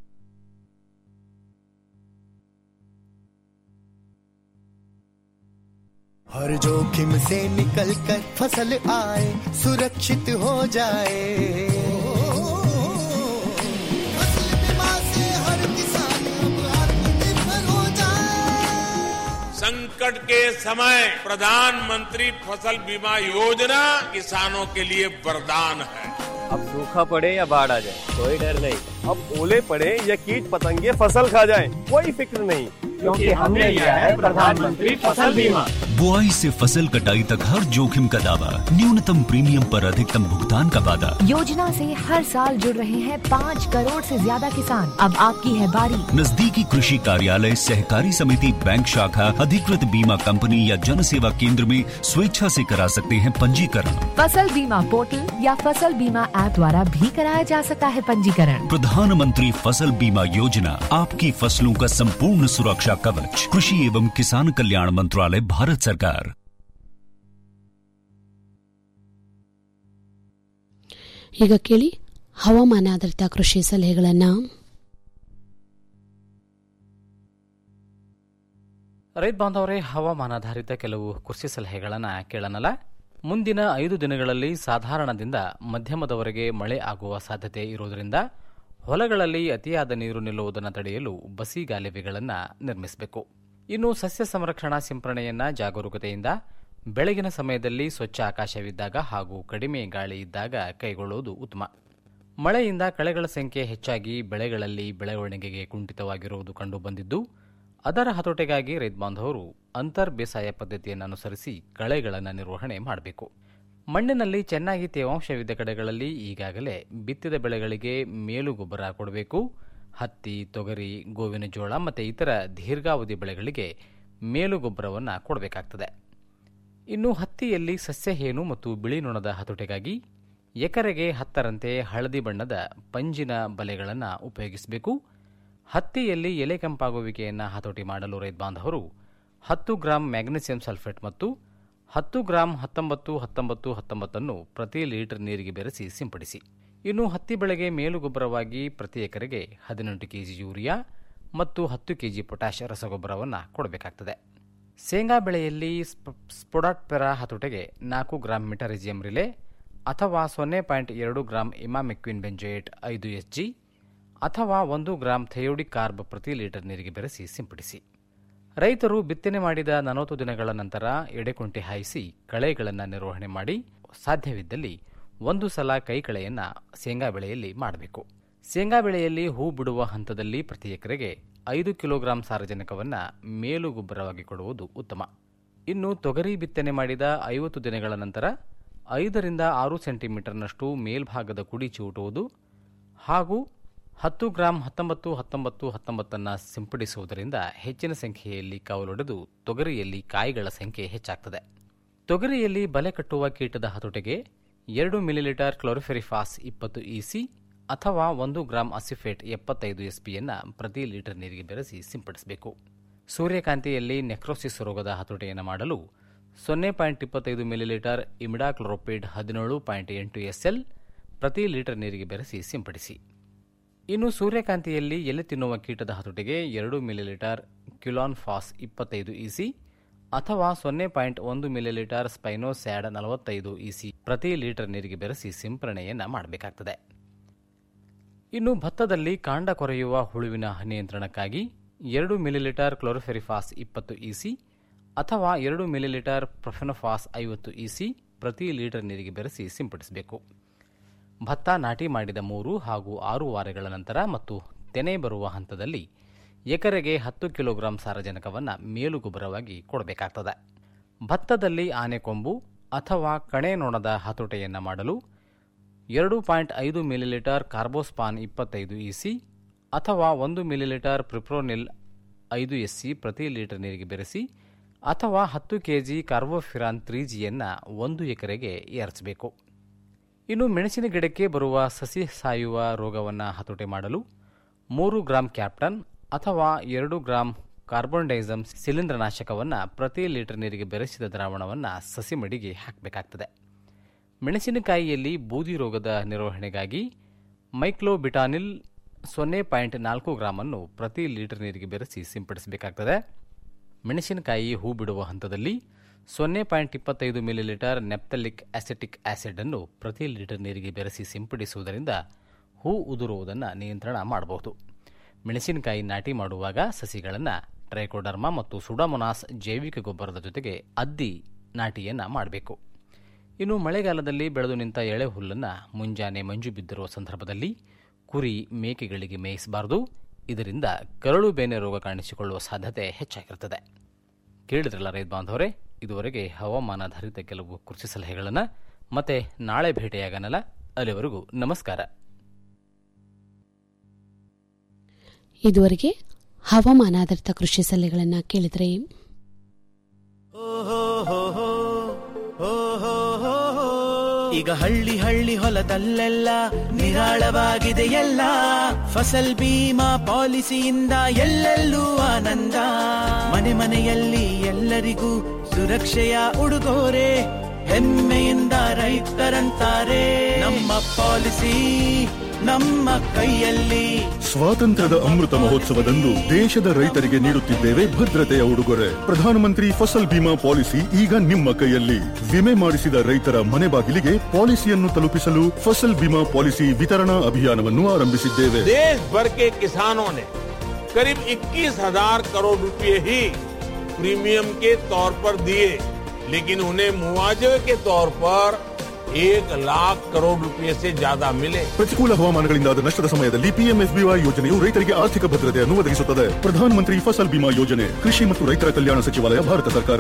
हर जोखिम से निकल कर फसल आए सुरक्षित हो जाए फसल बीमा से हर किसान अब आत्मनिर्भर हो जाए संकट के समय प्रधानमंत्री फसल बीमा योजना किसानों के लिए वरदान है अब सूखा पड़े या बाढ़ आ जाए कोई डर नहीं अब ओले पड़े या कीट पतंगे फसल खा जाए कोई फिक्र नहीं क्योंकि हमने लिया है प्रधानमंत्री फसल बीमा बुआई से फसल कटाई तक हर जोखिम का दावा न्यूनतम प्रीमियम पर अधिकतम भुगतान का वादा योजना से हर साल जुड़ रहे हैं पाँच करोड़ से ज्यादा किसान अब आपकी है बारी नजदीकी कृषि कार्यालय सहकारी समिति बैंक शाखा अधिकृत बीमा कंपनी या जन सेवा केंद्र में स्वेच्छा से करा सकते हैं पंजीकरण फसल बीमा पोर्टल या फसल बीमा ऐप द्वारा भी कराया जा सकता है पंजीकरण प्रधानमंत्री फसल बीमा योजना आपकी फसलों का संपूर्ण सुरक्षा कवच कृषि एवं किसान कल्याण मंत्रालय भारत सरकार ಈಗ ಕೇಳಿ ಹವಾಮಾನ ಆಧಾರಿತ ಕೃಷಿ ಸಲಹೆಗಳನ್ನು ರೈತ ಬಾಂಧವರೇ ಹವಾಮಾನಾಧಾರಿತ ಕೆಲವು ಕೃಷಿ ಸಲಹೆಗಳನ್ನು ಕೇಳೋಣಲ್ಲ ಮುಂದಿನ ಐದು ದಿನಗಳಲ್ಲಿ ಸಾಧಾರಣದಿಂದ ಮಧ್ಯಮದವರೆಗೆ ಮಳೆ ಆಗುವ ಸಾಧ್ಯತೆ ಇರುವುದರಿಂದ ಹೊಲಗಳಲ್ಲಿ ಅತಿಯಾದ ನೀರು ನಿಲ್ಲುವುದನ್ನು ತಡೆಯಲು ಬಸಿಗಾಲುವೆಗಳನ್ನು ನಿರ್ಮಿಸಬೇಕು ಇನ್ನು ಸಸ್ಯ ಸಂರಕ್ಷಣಾ ಸಿಂಪರಣೆಯನ್ನ ಜಾಗರೂಕತೆಯಿಂದ ಬೆಳಗಿನ ಸಮಯದಲ್ಲಿ ಸ್ವಚ್ಛ ಆಕಾಶವಿದ್ದಾಗ ಹಾಗೂ ಕಡಿಮೆ ಗಾಳಿ ಇದ್ದಾಗ ಕೈಗೊಳ್ಳುವುದು ಉತ್ತಮ ಮಳೆಯಿಂದ ಕಳೆಗಳ ಸಂಖ್ಯೆ ಹೆಚ್ಚಾಗಿ ಬೆಳೆಗಳಲ್ಲಿ ಬೆಳವಣಿಗೆಗೆ ಕುಂಠಿತವಾಗಿರುವುದು ಕಂಡುಬಂದಿದ್ದು ಅದರ ಹತೋಟಿಗಾಗಿ ರೈತ ಬಾಂಧವರು ಅಂತರ್ ಬೇಸಾಯ ಪದ್ಧತಿಯನ್ನು ಅನುಸರಿಸಿ ಕಳೆಗಳನ್ನು ನಿರ್ವಹಣೆ ಮಾಡಬೇಕು ಮಣ್ಣಿನಲ್ಲಿ ಚೆನ್ನಾಗಿ ತೇವಾಂಶವಿದ್ದ ಕಡೆಗಳಲ್ಲಿ ಈಗಾಗಲೇ ಬಿತ್ತಿದ ಬೆಳೆಗಳಿಗೆ ಮೇಲು ಗೊಬ್ಬರ ಕೊಡಬೇಕು ಹತ್ತಿ ತೊಗರಿ ಗೋವಿನ ಜೋಳ ಮತ್ತು ಇತರ ದೀರ್ಘಾವಧಿ ಬೆಳೆಗಳಿಗೆ ಮೇಲು ಗೊಬ್ಬರವನ್ನು ಕೊಡಬೇಕಾಗ್ತದೆ ಇನ್ನು ಹತ್ತಿಯಲ್ಲಿ ಸಸ್ಯಹೇನು ಮತ್ತು ಬಿಳಿ ನೊಣದ ಹತೋಟಿಗಾಗಿ ಎಕರೆಗೆ ಹತ್ತರಂತೆ ಹಳದಿ ಬಣ್ಣದ ಪಂಜಿನ ಬಲೆಗಳನ್ನು ಉಪಯೋಗಿಸಬೇಕು ಹತ್ತಿಯಲ್ಲಿ ಎಲೆ ಕೆಂಪಾಗುವಿಕೆಯನ್ನು ಹತೋಟಿ ಮಾಡಲು ರೈತ ಬಾಂಧವರು ಹತ್ತು ಗ್ರಾಂ ಮ್ಯಾಗ್ನೆಸಿಯಂ ಸಲ್ಫೇಟ್ ಮತ್ತು ಹತ್ತು ಗ್ರಾಂ ಹತ್ತೊಂಬತ್ತು ಹತ್ತೊಂಬತ್ತು ಹತ್ತೊಂಬತ್ತನ್ನು ಪ್ರತಿ ಲೀಟರ್ ನೀರಿಗೆ ಬೆರೆಸಿ ಸಿಂಪಡಿಸಿ ಇನ್ನು ಹತ್ತಿ ಬೆಳೆಗೆ ಮೇಲು ಗೊಬ್ಬರವಾಗಿ ಪ್ರತಿ ಎಕರೆಗೆ ಹದಿನೆಂಟು ಕೆಜಿ ಯೂರಿಯಾ ಮತ್ತು ಹತ್ತು ಕೆಜಿ ಪೊಟ್ಯಾಷ್ ರಸಗೊಬ್ಬರವನ್ನು ಕೊಡಬೇಕಾಗ್ತದೆ ಶೇಂಗಾ ಬೆಳೆಯಲ್ಲಿ ಸ್ಪೊಡಾಟ್ಪೆರಾ ಹತೋಟೆಗೆ ನಾಲ್ಕು ಗ್ರಾಂ ಮಿಟರಿಜಿಯಂ ರಿಲೆ ಅಥವಾ ಸೊನ್ನೆ ಪಾಯಿಂಟ್ ಎರಡು ಗ್ರಾಂ ಇಮಾಮೆಕ್ವಿನ್ ಬೆಂಜೋಯೇಟ್ ಐದು ಎಸ್ ಜಿ ಅಥವಾ ಒಂದು ಗ್ರಾಂ ಥೆಯೋಡಿಕ್ ಕಾರ್ಬ್ ಪ್ರತಿ ಲೀಟರ್ ನೀರಿಗೆ ಬೆರೆಸಿ ಸಿಂಪಡಿಸಿ ರೈತರು ಬಿತ್ತನೆ ಮಾಡಿದ ನಲವತ್ತು ದಿನಗಳ ನಂತರ ಎಡೆಕುಂಟೆ ಹಾಯಿಸಿ ಕಳೆಗಳನ್ನು ನಿರ್ವಹಣೆ ಮಾಡಿ ಸಾಧ್ಯವಿದ್ದಲ್ಲಿ ಒಂದು ಸಲ ಕೈಕಳೆಯನ್ನು ಶೇಂಗಾ ಬೆಳೆಯಲ್ಲಿ ಮಾಡಬೇಕು ಶೇಂಗಾ ಬೆಳೆಯಲ್ಲಿ ಹೂ ಬಿಡುವ ಹಂತದಲ್ಲಿ ಪ್ರತಿ ಎಕರೆಗೆ ಐದು ಕಿಲೋಗ್ರಾಂ ಸಾರಜನಕವನ್ನು ಮೇಲು ಗೊಬ್ಬರವಾಗಿ ಕೊಡುವುದು ಉತ್ತಮ ಇನ್ನು ತೊಗರಿ ಬಿತ್ತನೆ ಮಾಡಿದ ಐವತ್ತು ದಿನಗಳ ನಂತರ ಐದರಿಂದ ಆರು ಸೆಂಟಿಮೀಟರ್ನಷ್ಟು ಮೇಲ್ಭಾಗದ ಕುಡಿ ಚಿವುಟುವುದು ಹಾಗೂ ಹತ್ತು ಗ್ರಾಂ ಹತ್ತೊಂಬತ್ತು ಹತ್ತೊಂಬತ್ತು ಹತ್ತೊಂಬತ್ತನ್ನು ಸಿಂಪಡಿಸುವುದರಿಂದ ಹೆಚ್ಚಿನ ಸಂಖ್ಯೆಯಲ್ಲಿ ಕವಲೊಡೆದು ತೊಗರಿಯಲ್ಲಿ ಕಾಯಿಗಳ ಸಂಖ್ಯೆ ಹೆಚ್ಚಾಗ್ತದೆ ತೊಗರಿಯಲ್ಲಿ ಬಲೆ ಕಟ್ಟುವ ಕೀಟದ ಹತೋಟಿಗೆ ಎರಡು ಮಿಲಿಲೀಟರ್ ಕ್ಲೋರಿಫೆರಿಫಾಸ್ ಇಪ್ಪತ್ತು ಇಸಿ ಅಥವಾ ಒಂದು ಗ್ರಾಂ ಅಸಿಫೇಟ್ ಎಪ್ಪತ್ತೈದು ಎಸ್ಪಿಯನ್ನು ಪ್ರತಿ ಲೀಟರ್ ನೀರಿಗೆ ಬೆರೆಸಿ ಸಿಂಪಡಿಸಬೇಕು ಸೂರ್ಯಕಾಂತಿಯಲ್ಲಿ ನೆಕ್ರೋಸಿಸ್ ರೋಗದ ಹತೋಟಿಯನ್ನು ಮಾಡಲು ಸೊನ್ನೆ ಪಾಯಿಂಟ್ ಇಪ್ಪತ್ತೈದು ಮಿಲಿಲೀಟರ್ ಇಮಿಡಾಕ್ಲೋರೋಪಿಡ್ ಹದಿನೇಳು ಪಾಯಿಂಟ್ ಎಂಟು ಎಸ್ಎಲ್ ಪ್ರತಿ ಲೀಟರ್ ನೀರಿಗೆ ಬೆರೆಸಿ ಸಿಂಪಡಿಸಿ ಇನ್ನು ಸೂರ್ಯಕಾಂತಿಯಲ್ಲಿ ಎಲೆ ತಿನ್ನುವ ಕೀಟದ ಹತೋಟಿಗೆ ಎರಡು ಮಿಲಿಲೀಟರ್ ಕ್ಯುಲಾನ್ ಫಾಸ್ ಇಪ್ಪತ್ತೈದು ಇಸಿ ಅಥವಾ ಸೊನ್ನೆ ಪಾಯಿಂಟ್ ಒಂದು ಮಿಲಿಲೀಟರ್ ಸ್ಪೈನೋಸ್ಯಾಡ್ ನಲವತ್ತೈದು ಇಸಿ ಪ್ರತಿ ಲೀಟರ್ ನೀರಿಗೆ ಬೆರೆಸಿ ಸಿಂಪರಣೆಯನ್ನು ಮಾಡಬೇಕಾಗ್ತದೆ ಇನ್ನು ಭತ್ತದಲ್ಲಿ ಕಾಂಡ ಕೊರೆಯುವ ಹುಳುವಿನ ನಿಯಂತ್ರಣಕ್ಕಾಗಿ ಎರಡು ಮಿಲಿಲೀಟರ್ ಕ್ಲೋರೋಫೆರಿಫಾಸ್ ಇಪ್ಪತ್ತು ಇಸಿ ಅಥವಾ ಎರಡು ಮಿಲಿಲೀಟರ್ ಪ್ರೊಫೆನೋಫಾಸ್ ಐವತ್ತು ಇಸಿ ಪ್ರತಿ ಲೀಟರ್ ನೀರಿಗೆ ಬೆರೆಸಿ ಸಿಂಪಡಿಸಬೇಕು ಭತ್ತ ನಾಟಿ ಮಾಡಿದ ಮೂರು ಹಾಗೂ ಆರು ವಾರಗಳ ನಂತರ ಮತ್ತು ತೆನೆ ಬರುವ ಹಂತದಲ್ಲಿ ಎಕರೆಗೆ ಹತ್ತು ಕಿಲೋಗ್ರಾಂ ಸಾರಜನಕವನ್ನು ಮೇಲು ಗೊಬ್ಬರವಾಗಿ ಕೊಡಬೇಕಾಗ್ತದೆ ಭತ್ತದಲ್ಲಿ ಆನೆಕೊಂಬು ಅಥವಾ ಕಣೆ ನೊಣದ ಹತೋಟೆಯನ್ನು ಮಾಡಲು ಎರಡು ಪಾಯಿಂಟ್ ಐದು ಮಿಲಿಲೀಟರ್ ಕಾರ್ಬೋಸ್ಪಾನ್ ಇಪ್ಪತ್ತೈದು ಇಸಿ ಅಥವಾ ಒಂದು ಮಿಲಿಲೀಟರ್ ಪ್ರಿಪ್ರೋನಿಲ್ ಐದು ಎಸ್ಸಿ ಪ್ರತಿ ಲೀಟರ್ ನೀರಿಗೆ ಬೆರೆಸಿ ಅಥವಾ ಹತ್ತು ಕೆಜಿ ಕಾರ್ಬೋಫಿರಾನ್ ತ್ರೀ ಜಿಯನ್ನು ಒಂದು ಎಕರೆಗೆ ಏರಿಸಬೇಕು ಇನ್ನು ಮೆಣಸಿನ ಗಿಡಕ್ಕೆ ಬರುವ ಸಸಿ ಸಾಯುವ ರೋಗವನ್ನು ಹತೋಟಿ ಮಾಡಲು ಮೂರು ಗ್ರಾಂ ಕ್ಯಾಪ್ಟನ್ ಅಥವಾ ಎರಡು ಗ್ರಾಂ ಕಾರ್ಬನ್ ಡೈಸಮ್ ಶಿಲೀಂಧ್ರನಾಶಕವನ್ನು ಪ್ರತಿ ಲೀಟರ್ ನೀರಿಗೆ ಬೆರೆಸಿದ ದ್ರಾವಣವನ್ನು ಸಸಿ ಮಡಿಗೆ ಹಾಕಬೇಕಾಗ್ತದೆ ಮೆಣಸಿನಕಾಯಿಯಲ್ಲಿ ಬೂದಿ ರೋಗದ ನಿರ್ವಹಣೆಗಾಗಿ ಮೈಕ್ಲೋಬಿಟಾನಿಲ್ ಸೊನ್ನೆ ಪಾಯಿಂಟ್ ನಾಲ್ಕು ಗ್ರಾಮನ್ನು ಪ್ರತಿ ಲೀಟರ್ ನೀರಿಗೆ ಬೆರೆಸಿ ಸಿಂಪಡಿಸಬೇಕಾಗ್ತದೆ ಮೆಣಸಿನಕಾಯಿ ಹೂ ಬಿಡುವ ಹಂತದಲ್ಲಿ ಸೊನ್ನೆ ಪಾಯಿಂಟ್ ಇಪ್ಪತ್ತೈದು ಮಿಲಿಲೀಟರ್ ನೆಪ್ತಲಿಕ್ ಆಸಿಟಿಕ್ ಆಸಿಡ್ ಅನ್ನು ಪ್ರತಿ ಲೀಟರ್ ನೀರಿಗೆ ಬೆರೆಸಿ ಸಿಂಪಡಿಸುವುದರಿಂದ ಹೂ ಉದುರುವುದನ್ನು ನಿಯಂತ್ರಣ ಮಾಡಬಹುದು ಮೆಣಸಿನಕಾಯಿ ನಾಟಿ ಮಾಡುವಾಗ ಸಸಿಗಳನ್ನು ಟ್ರೈಕೋಡರ್ಮಾ ಮತ್ತು ಸುಡಾಮೊನಾಸ್ ಜೈವಿಕ ಗೊಬ್ಬರದ ಜೊತೆಗೆ ಅದ್ದಿ ನಾಟಿಯನ್ನು ಮಾಡಬೇಕು ಇನ್ನು ಮಳೆಗಾಲದಲ್ಲಿ ಬೆಳೆದು ನಿಂತ ಎಳೆ ಹುಲ್ಲನ್ನು ಮುಂಜಾನೆ ಮಂಜು ಬಿದ್ದಿರುವ ಸಂದರ್ಭದಲ್ಲಿ ಕುರಿ ಮೇಕೆಗಳಿಗೆ ಮೇಯಿಸಬಾರದು ಇದರಿಂದ ಕರಳು ಬೇನೆ ರೋಗ ಕಾಣಿಸಿಕೊಳ್ಳುವ ಸಾಧ್ಯತೆ ಹೆಚ್ಚಾಗಿರುತ್ತದೆ ಕೇಳಿದ್ರಲ್ಲ ರೈತ ಬಾಂಧವರೇ ಇದುವರೆಗೆ ಹವಾಮಾನಾಧಾರಿತ ಕೆಲವು ಕೃಷಿ ಸಲಹೆಗಳನ್ನು ಮತ್ತೆ ನಾಳೆ ಭೇಟಿಯಾಗನಲ್ಲ ಅಲ್ಲಿವರೆಗೂ ನಮಸ್ಕಾರ ಇದುವರೆಗೆ ಹವಾಮಾನಾಧಾರಿತ ಕೃಷಿ ಸಲಹೆಗಳನ್ನು ಕೇಳಿದ್ರಿ ಈಗ ಹಳ್ಳಿ ಹಳ್ಳಿ ಹೊಲದಲ್ಲೆಲ್ಲ ನಿರಾಳವಾಗಿದೆ ಎಲ್ಲ ಫಸಲ್ ಬೀಮಾ ಪಾಲಿಸಿಯಿಂದ ಎಲ್ಲೆಲ್ಲೂ ಆನಂದ ಮನೆ ಮನೆಯಲ್ಲಿ ಎಲ್ಲರಿಗೂ ಸುರಕ್ಷೆಯ ಉಡುಗೊರೆ ಹೆಮ್ಮೆಯಿಂದ ರೈತರಂತಾರೆ ನಮ್ಮ ಪಾಲಿಸಿ ನಮ್ಮ ಕೈಯಲ್ಲಿ ಸ್ವಾತಂತ್ರ್ಯದ ಅಮೃತ ಮಹೋತ್ಸವದಂದು ದೇಶದ ರೈತರಿಗೆ ನೀಡುತ್ತಿದ್ದೇವೆ ಭದ್ರತೆಯ ಉಡುಗೊರೆ ಪ್ರಧಾನಮಂತ್ರಿ ಫಸಲ್ ಬಿಮಾ ಪಾಲಿಸಿ ಈಗ ನಿಮ್ಮ ಕೈಯಲ್ಲಿ ವಿಮೆ ಮಾಡಿಸಿದ ರೈತರ ಮನೆ ಬಾಗಿಲಿಗೆ ಪಾಲಿಸಿಯನ್ನು ತಲುಪಿಸಲು ಫಸಲ್ ಬಿಮಾ ಪಾಲಿಸಿ ವಿತರಣಾ ಅಭಿಯಾನವನ್ನು ಆರಂಭಿಸಿದ್ದೇವೆ देश भर के किसानों ने करीब 21,000 करोड़ रुपए ही प्रीमियम के तौर पर दिए लेकिन उन्हें मुआवजे के तौर पर एक लाख करोड़ रुपए से ज्यादा मिले ಪ್ರತಿಕೂಲ ಹವಾಮಾನಗಳಿಂದಾದ ನಷ್ಟದ ಸಮಯದಲ್ಲಿ ಪಿಎಂಎಸ್ಬಿವೈ ಯೋಜನೆಯು ರೈತರಿಗೆ ಆರ್ಥಿಕ ಭದ್ರತೆಯನ್ನು ಒದಗಿಸುತ್ತದೆ ಪ್ರಧಾನಮಂತ್ರಿ ಫಸಲ್ ಬಿಮಾ ಯೋಜನೆ ಕೃಷಿ ಮತ್ತು ರೈತರ ಕಲ್ಯಾಣ ಸಚಿವಾಲಯ ಭಾರತ ಸರ್ಕಾರ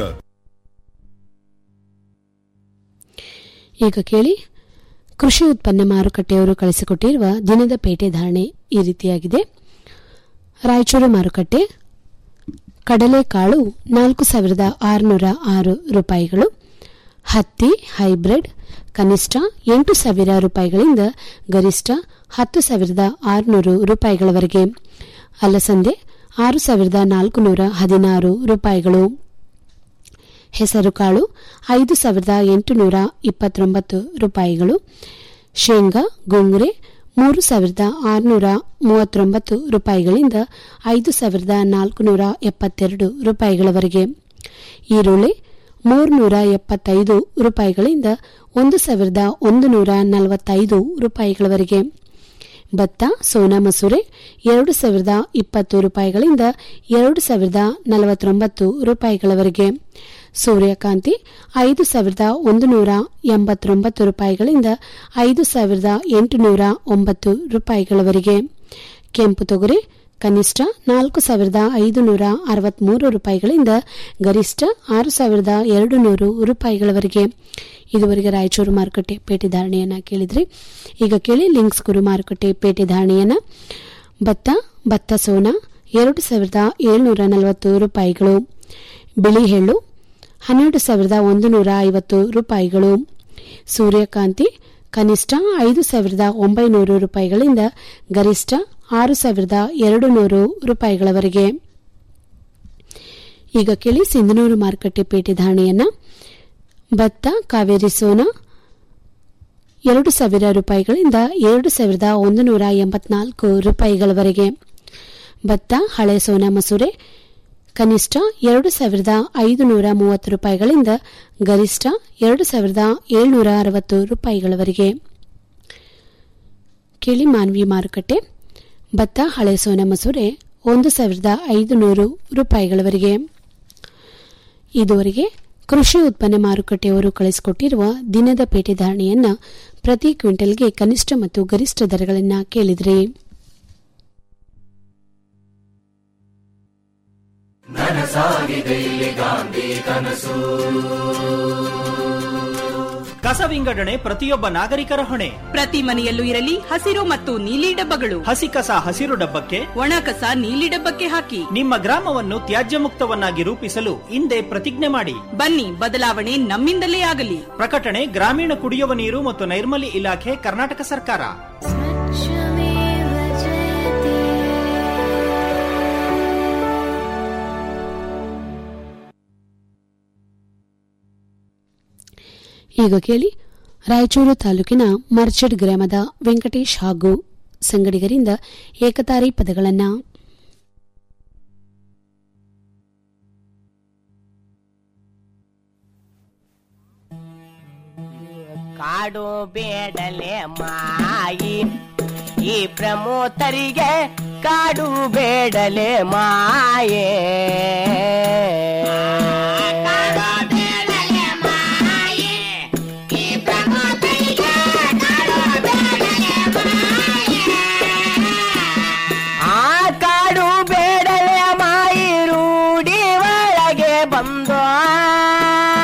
ಈಗ ಕೇಳಿ ಕೃಷಿ ಉತ್ಪನ್ನ ಮಾರುಕಟ್ಟೆಯವರು ಕಳಿಸಿಕೊಟ್ಟಿರುವ ದಿನದ ಪೇಟೆ ಧಾರಣೆ ಈ ರೀತಿಯಾಗಿದೆ ರಾಯಚೂರು ಮಾರುಕಟ್ಟೆ ಕಡಲೆಕಾಳು ನಾಲ್ಕು ಸಾವಿರದ ಆರುನೂರ ಆರು ರೂಪಾಯಿಗಳು ಹತ್ತಿ ಹೈಬ್ರಿಡ್ ಕನಿಷ್ಠ ಎಂಟು ಸಾವಿರ ರೂಪಾಯಿಗಳಿಂದ ಗರಿಷ್ಠ ಹತ್ತು ಸಾವಿರದ ಆರುನೂರು ರೂಪಾಯಿಗಳವರೆಗೆ ಅಲಸಂದೆ ಆರು ಸಾವಿರದ ನಾಲ್ಕುನೂರ ಹದಿನಾರು ರೂಪಾಯಿಗಳು ಹೆಸರುಕಾಳು ಐದು ಸಾವಿರದ ಎಂಟುನೂರ ಇಪ್ಪತ್ತೊಂಬತ್ತು ರೂಪಾಯಿಗಳು ಶೇಂಗಾ ಗುಂಗುರೆ ಮೂರು ಸಾವಿರದ ಆರುನೂರ ಮೂವತ್ತೊಂಬತ್ತು ರೂಪಾಯಿಗಳಿಂದ ಐದು ಸಾವಿರದ ನಾಲ್ಕುನೂರ ಎಪ್ಪತ್ತೆರಡು ರೂಪಾಯಿಗಳವರೆಗೆ ಈರುಳ್ಳಿ ಮೂರುನೂರ ಎಪ್ಪತ್ತೈದು ರೂಪಾಯಿಗಳಿಂದ ಒಂದು ಸಾವಿರದ ಒಂದು ನೂರ ನಲವತ್ತೈದು ರೂಪಾಯಿಗಳವರೆಗೆ ಭತ್ತ ಸೋನಾ ಮಸೂರೆ ಎರಡು ಸಾವಿರದ ಇಪ್ಪತ್ತು ರೂಪಾಯಿಗಳಿಂದ ಎರಡು ಸಾವಿರದ ನಲವತ್ತೊಂಬತ್ತು ರೂಪಾಯಿಗಳವರೆಗೆ ಸೂರ್ಯಕಾಂತಿ ಐದು ಸಾವಿರದ ಒಂದು ನೂರ ಎಂಬತ್ತೊಂಬತ್ತು ರೂಪಾಯಿಗಳಿಂದ ಐದು ಸಾವಿರದ ಎಂಟುನೂರ ಒಂಬತ್ತು ರೂಪಾಯಿಗಳವರೆಗೆ ಕೆಂಪು ತೊಗರಿ ಕನಿಷ್ಠ ನಾಲ್ಕು ಸಾವಿರದ ಐದು ನೂರ ಅರವತ್ಮೂರು ರೂಪಾಯಿಗಳಿಂದ ಗರಿಷ್ಠ ಆರು ಸಾವಿರದ ಎರಡು ನೂರು ರೂಪಾಯಿಗಳವರೆಗೆ ಇದುವರೆಗೆ ರಾಯಚೂರು ಮಾರುಕಟ್ಟೆ ಪೇಟೆ ಧಾರಣೆಯನ್ನ ಕೇಳಿದ್ರಿ ಈಗ ಕೇಳಿ ಲಿಂಕ್ಸ್ ಗುರು ಮಾರುಕಟ್ಟೆ ಪೇಟೆ ಧಾರಣೆಯನ್ನ ಭತ್ತ ಭತ್ತ ಸೋನಾ ಎರಡು ಸಾವಿರದ ಏಳ್ನೂರ ನಲವತ್ತು ರೂಪಾಯಿಗಳು ಬಿಳಿ ಎಳ್ಳು ಹನ್ನೆರಡು ಸಾವಿರದ ಒಂದು ನೂರ ಐವತ್ತು ರೂಪಾಯಿಗಳು ಸೂರ್ಯಕಾಂತಿ ಕನಿಷ್ಠ ಐದು ಸಾವಿರದ ಒಂಬೈನೂರು ರೂಪಾಯಿಗಳಿಂದ ಗರಿಷ್ಠ ಆರು ಸಾವಿರದ ಎರಡು ನೂರು ರೂಪಾಯಿಗಳವರೆಗೆ ಈಗ ಕೇಳಿ ಸಿಂಧನೂರು ಮಾರುಕಟ್ಟೆ ಪೇಟೆ ಧಾರಣೆಯನ್ನ ಭತ್ತ ಕಾವೇರಿ ಸೋನಾ ಎರಡು ಸಾವಿರ ರೂಪಾಯಿಗಳಿಂದ ಎರಡು ಸಾವಿರದ ಒಂದು ನೂರ ಎಂಬತ್ನಾಲ್ಕು ರೂಪಾಯಿಗಳವರೆಗೆ ಭತ್ತ ಹಳೆ ಸೋನಾ ಮಸೂರೆ ಕನಿಷ್ಠ ಎರಡು ಸಾವಿರದ ಐದು ನೂರ ಮೂವತ್ತು ರೂಪಾಯಿಗಳಿಂದ ಗರಿಷ್ಠ ಎರಡು ಸಾವಿರದ ಏಳ್ನೂರ ಅರವತ್ತು ರೂಪಾಯಿಗಳವರೆಗೆ ಕೇಳಿ ಮಾನ್ವಿ ಮಾರುಕಟ್ಟೆ ಭತ್ತ ಹಳೆ ಸೋನಾ ಮಸೂರೆ ಒಂದು ಸಾವಿರದ ಐದು ನೂರು ರೂಪಾಯಿಗಳವರೆಗೆ ಇದುವರೆಗೆ ಕೃಷಿ ಉತ್ಪನ್ನ ಮಾರುಕಟ್ಟೆಯವರು ಕಳಿಸಿಕೊಟ್ಟಿರುವ ದಿನದ ಪೇಟೆ ಧಾರಣೆಯನ್ನ ಪ್ರತಿ ಕ್ವಿಂಟಲ್ಗೆ ಕನಿಷ್ಠ ಮತ್ತು ಗರಿಷ್ಠ ದರಗಳನ್ನು ಕೇಳಿದ್ರಿ ನನಸಾಗಿದೆ ಇಲ್ಲಿ ಗಾಂಧಿ ಕನಸು ಕಸ ವಿಂಗಡಣೆ ಪ್ರತಿಯೊಬ್ಬ ನಾಗರಿಕರ ಹೊಣೆ ಪ್ರತಿ ಮನೆಯಲ್ಲೂ ಇರಲಿ ಹಸಿರು ಮತ್ತು ನೀಲಿ ಡಬ್ಬಗಳು ಹಸಿ ಕಸ ಹಸಿರು ಡಬ್ಬಕ್ಕೆ ಒಣ ಕಸ ನೀಲಿ ಡಬ್ಬಕ್ಕೆ ಹಾಕಿ ನಿಮ್ಮ ಗ್ರಾಮವನ್ನು ತ್ಯಾಜ್ಯ ಮುಕ್ತವನ್ನಾಗಿ ರೂಪಿಸಲು ಹಿಂದೆ ಪ್ರತಿಜ್ಞೆ ಮಾಡಿ ಬನ್ನಿ ಬದಲಾವಣೆ ನಮ್ಮಿಂದಲೇ ಆಗಲಿ ಪ್ರಕಟಣೆ ಗ್ರಾಮೀಣ ಕುಡಿಯುವ ನೀರು ಮತ್ತು ನೈರ್ಮಲ್ಯ ಇಲಾಖೆ ಕರ್ನಾಟಕ ಸರ್ಕಾರ ಈಗ ಕೇಳಿ ರಾಯಚೂರು ತಾಲೂಕಿನ ಮರ್ಚಡ್ ಗ್ರಾಮದ ವೆಂಕಟೇಶ್ ಹಾಗೂ ಸಂಗಡಿಗರಿಂದ ಏಕತಾರಿ ಪದಗಳನ್ನು ಕಾಡು ಬೇಡಲೆ ಮಾಯಿ ಈ ಪ್ರಮೋತರಿಗೆ ಕಾಡು ಬೇಡಲೆ ಮಾಯೇ ಆ ಕಾಡು ಬೇಡಲೆ ಮಾಯಿ ರೂಢಿ ಒಳಗೆ ಬಂದು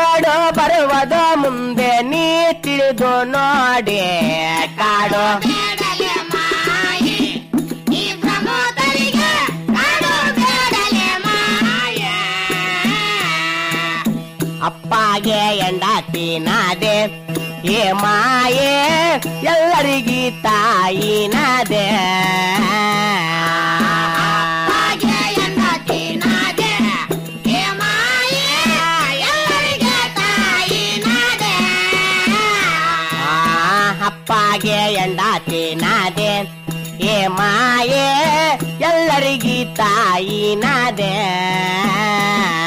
ನೋಡು ಬರುವುದು ಮುಂದೆ ನೀ ತಿಳಿದು ನೋಡಿ ಕಾಡು ಅಪ್ಪಗೆ ಎಂಡಾತಿನಾದೆ ಏ ಮಾಯೆ ಎಲ್ಲರಿಗಿ ತಾಯಿನಾದೆ ಆ, ಅಪ್ಪಗೆ ಎಂಡಾತಿನಾದೆ ಏ ಮಾಯೆ ಎಲ್ಲರಿಗಿ ತಾಯಿನಾದೆ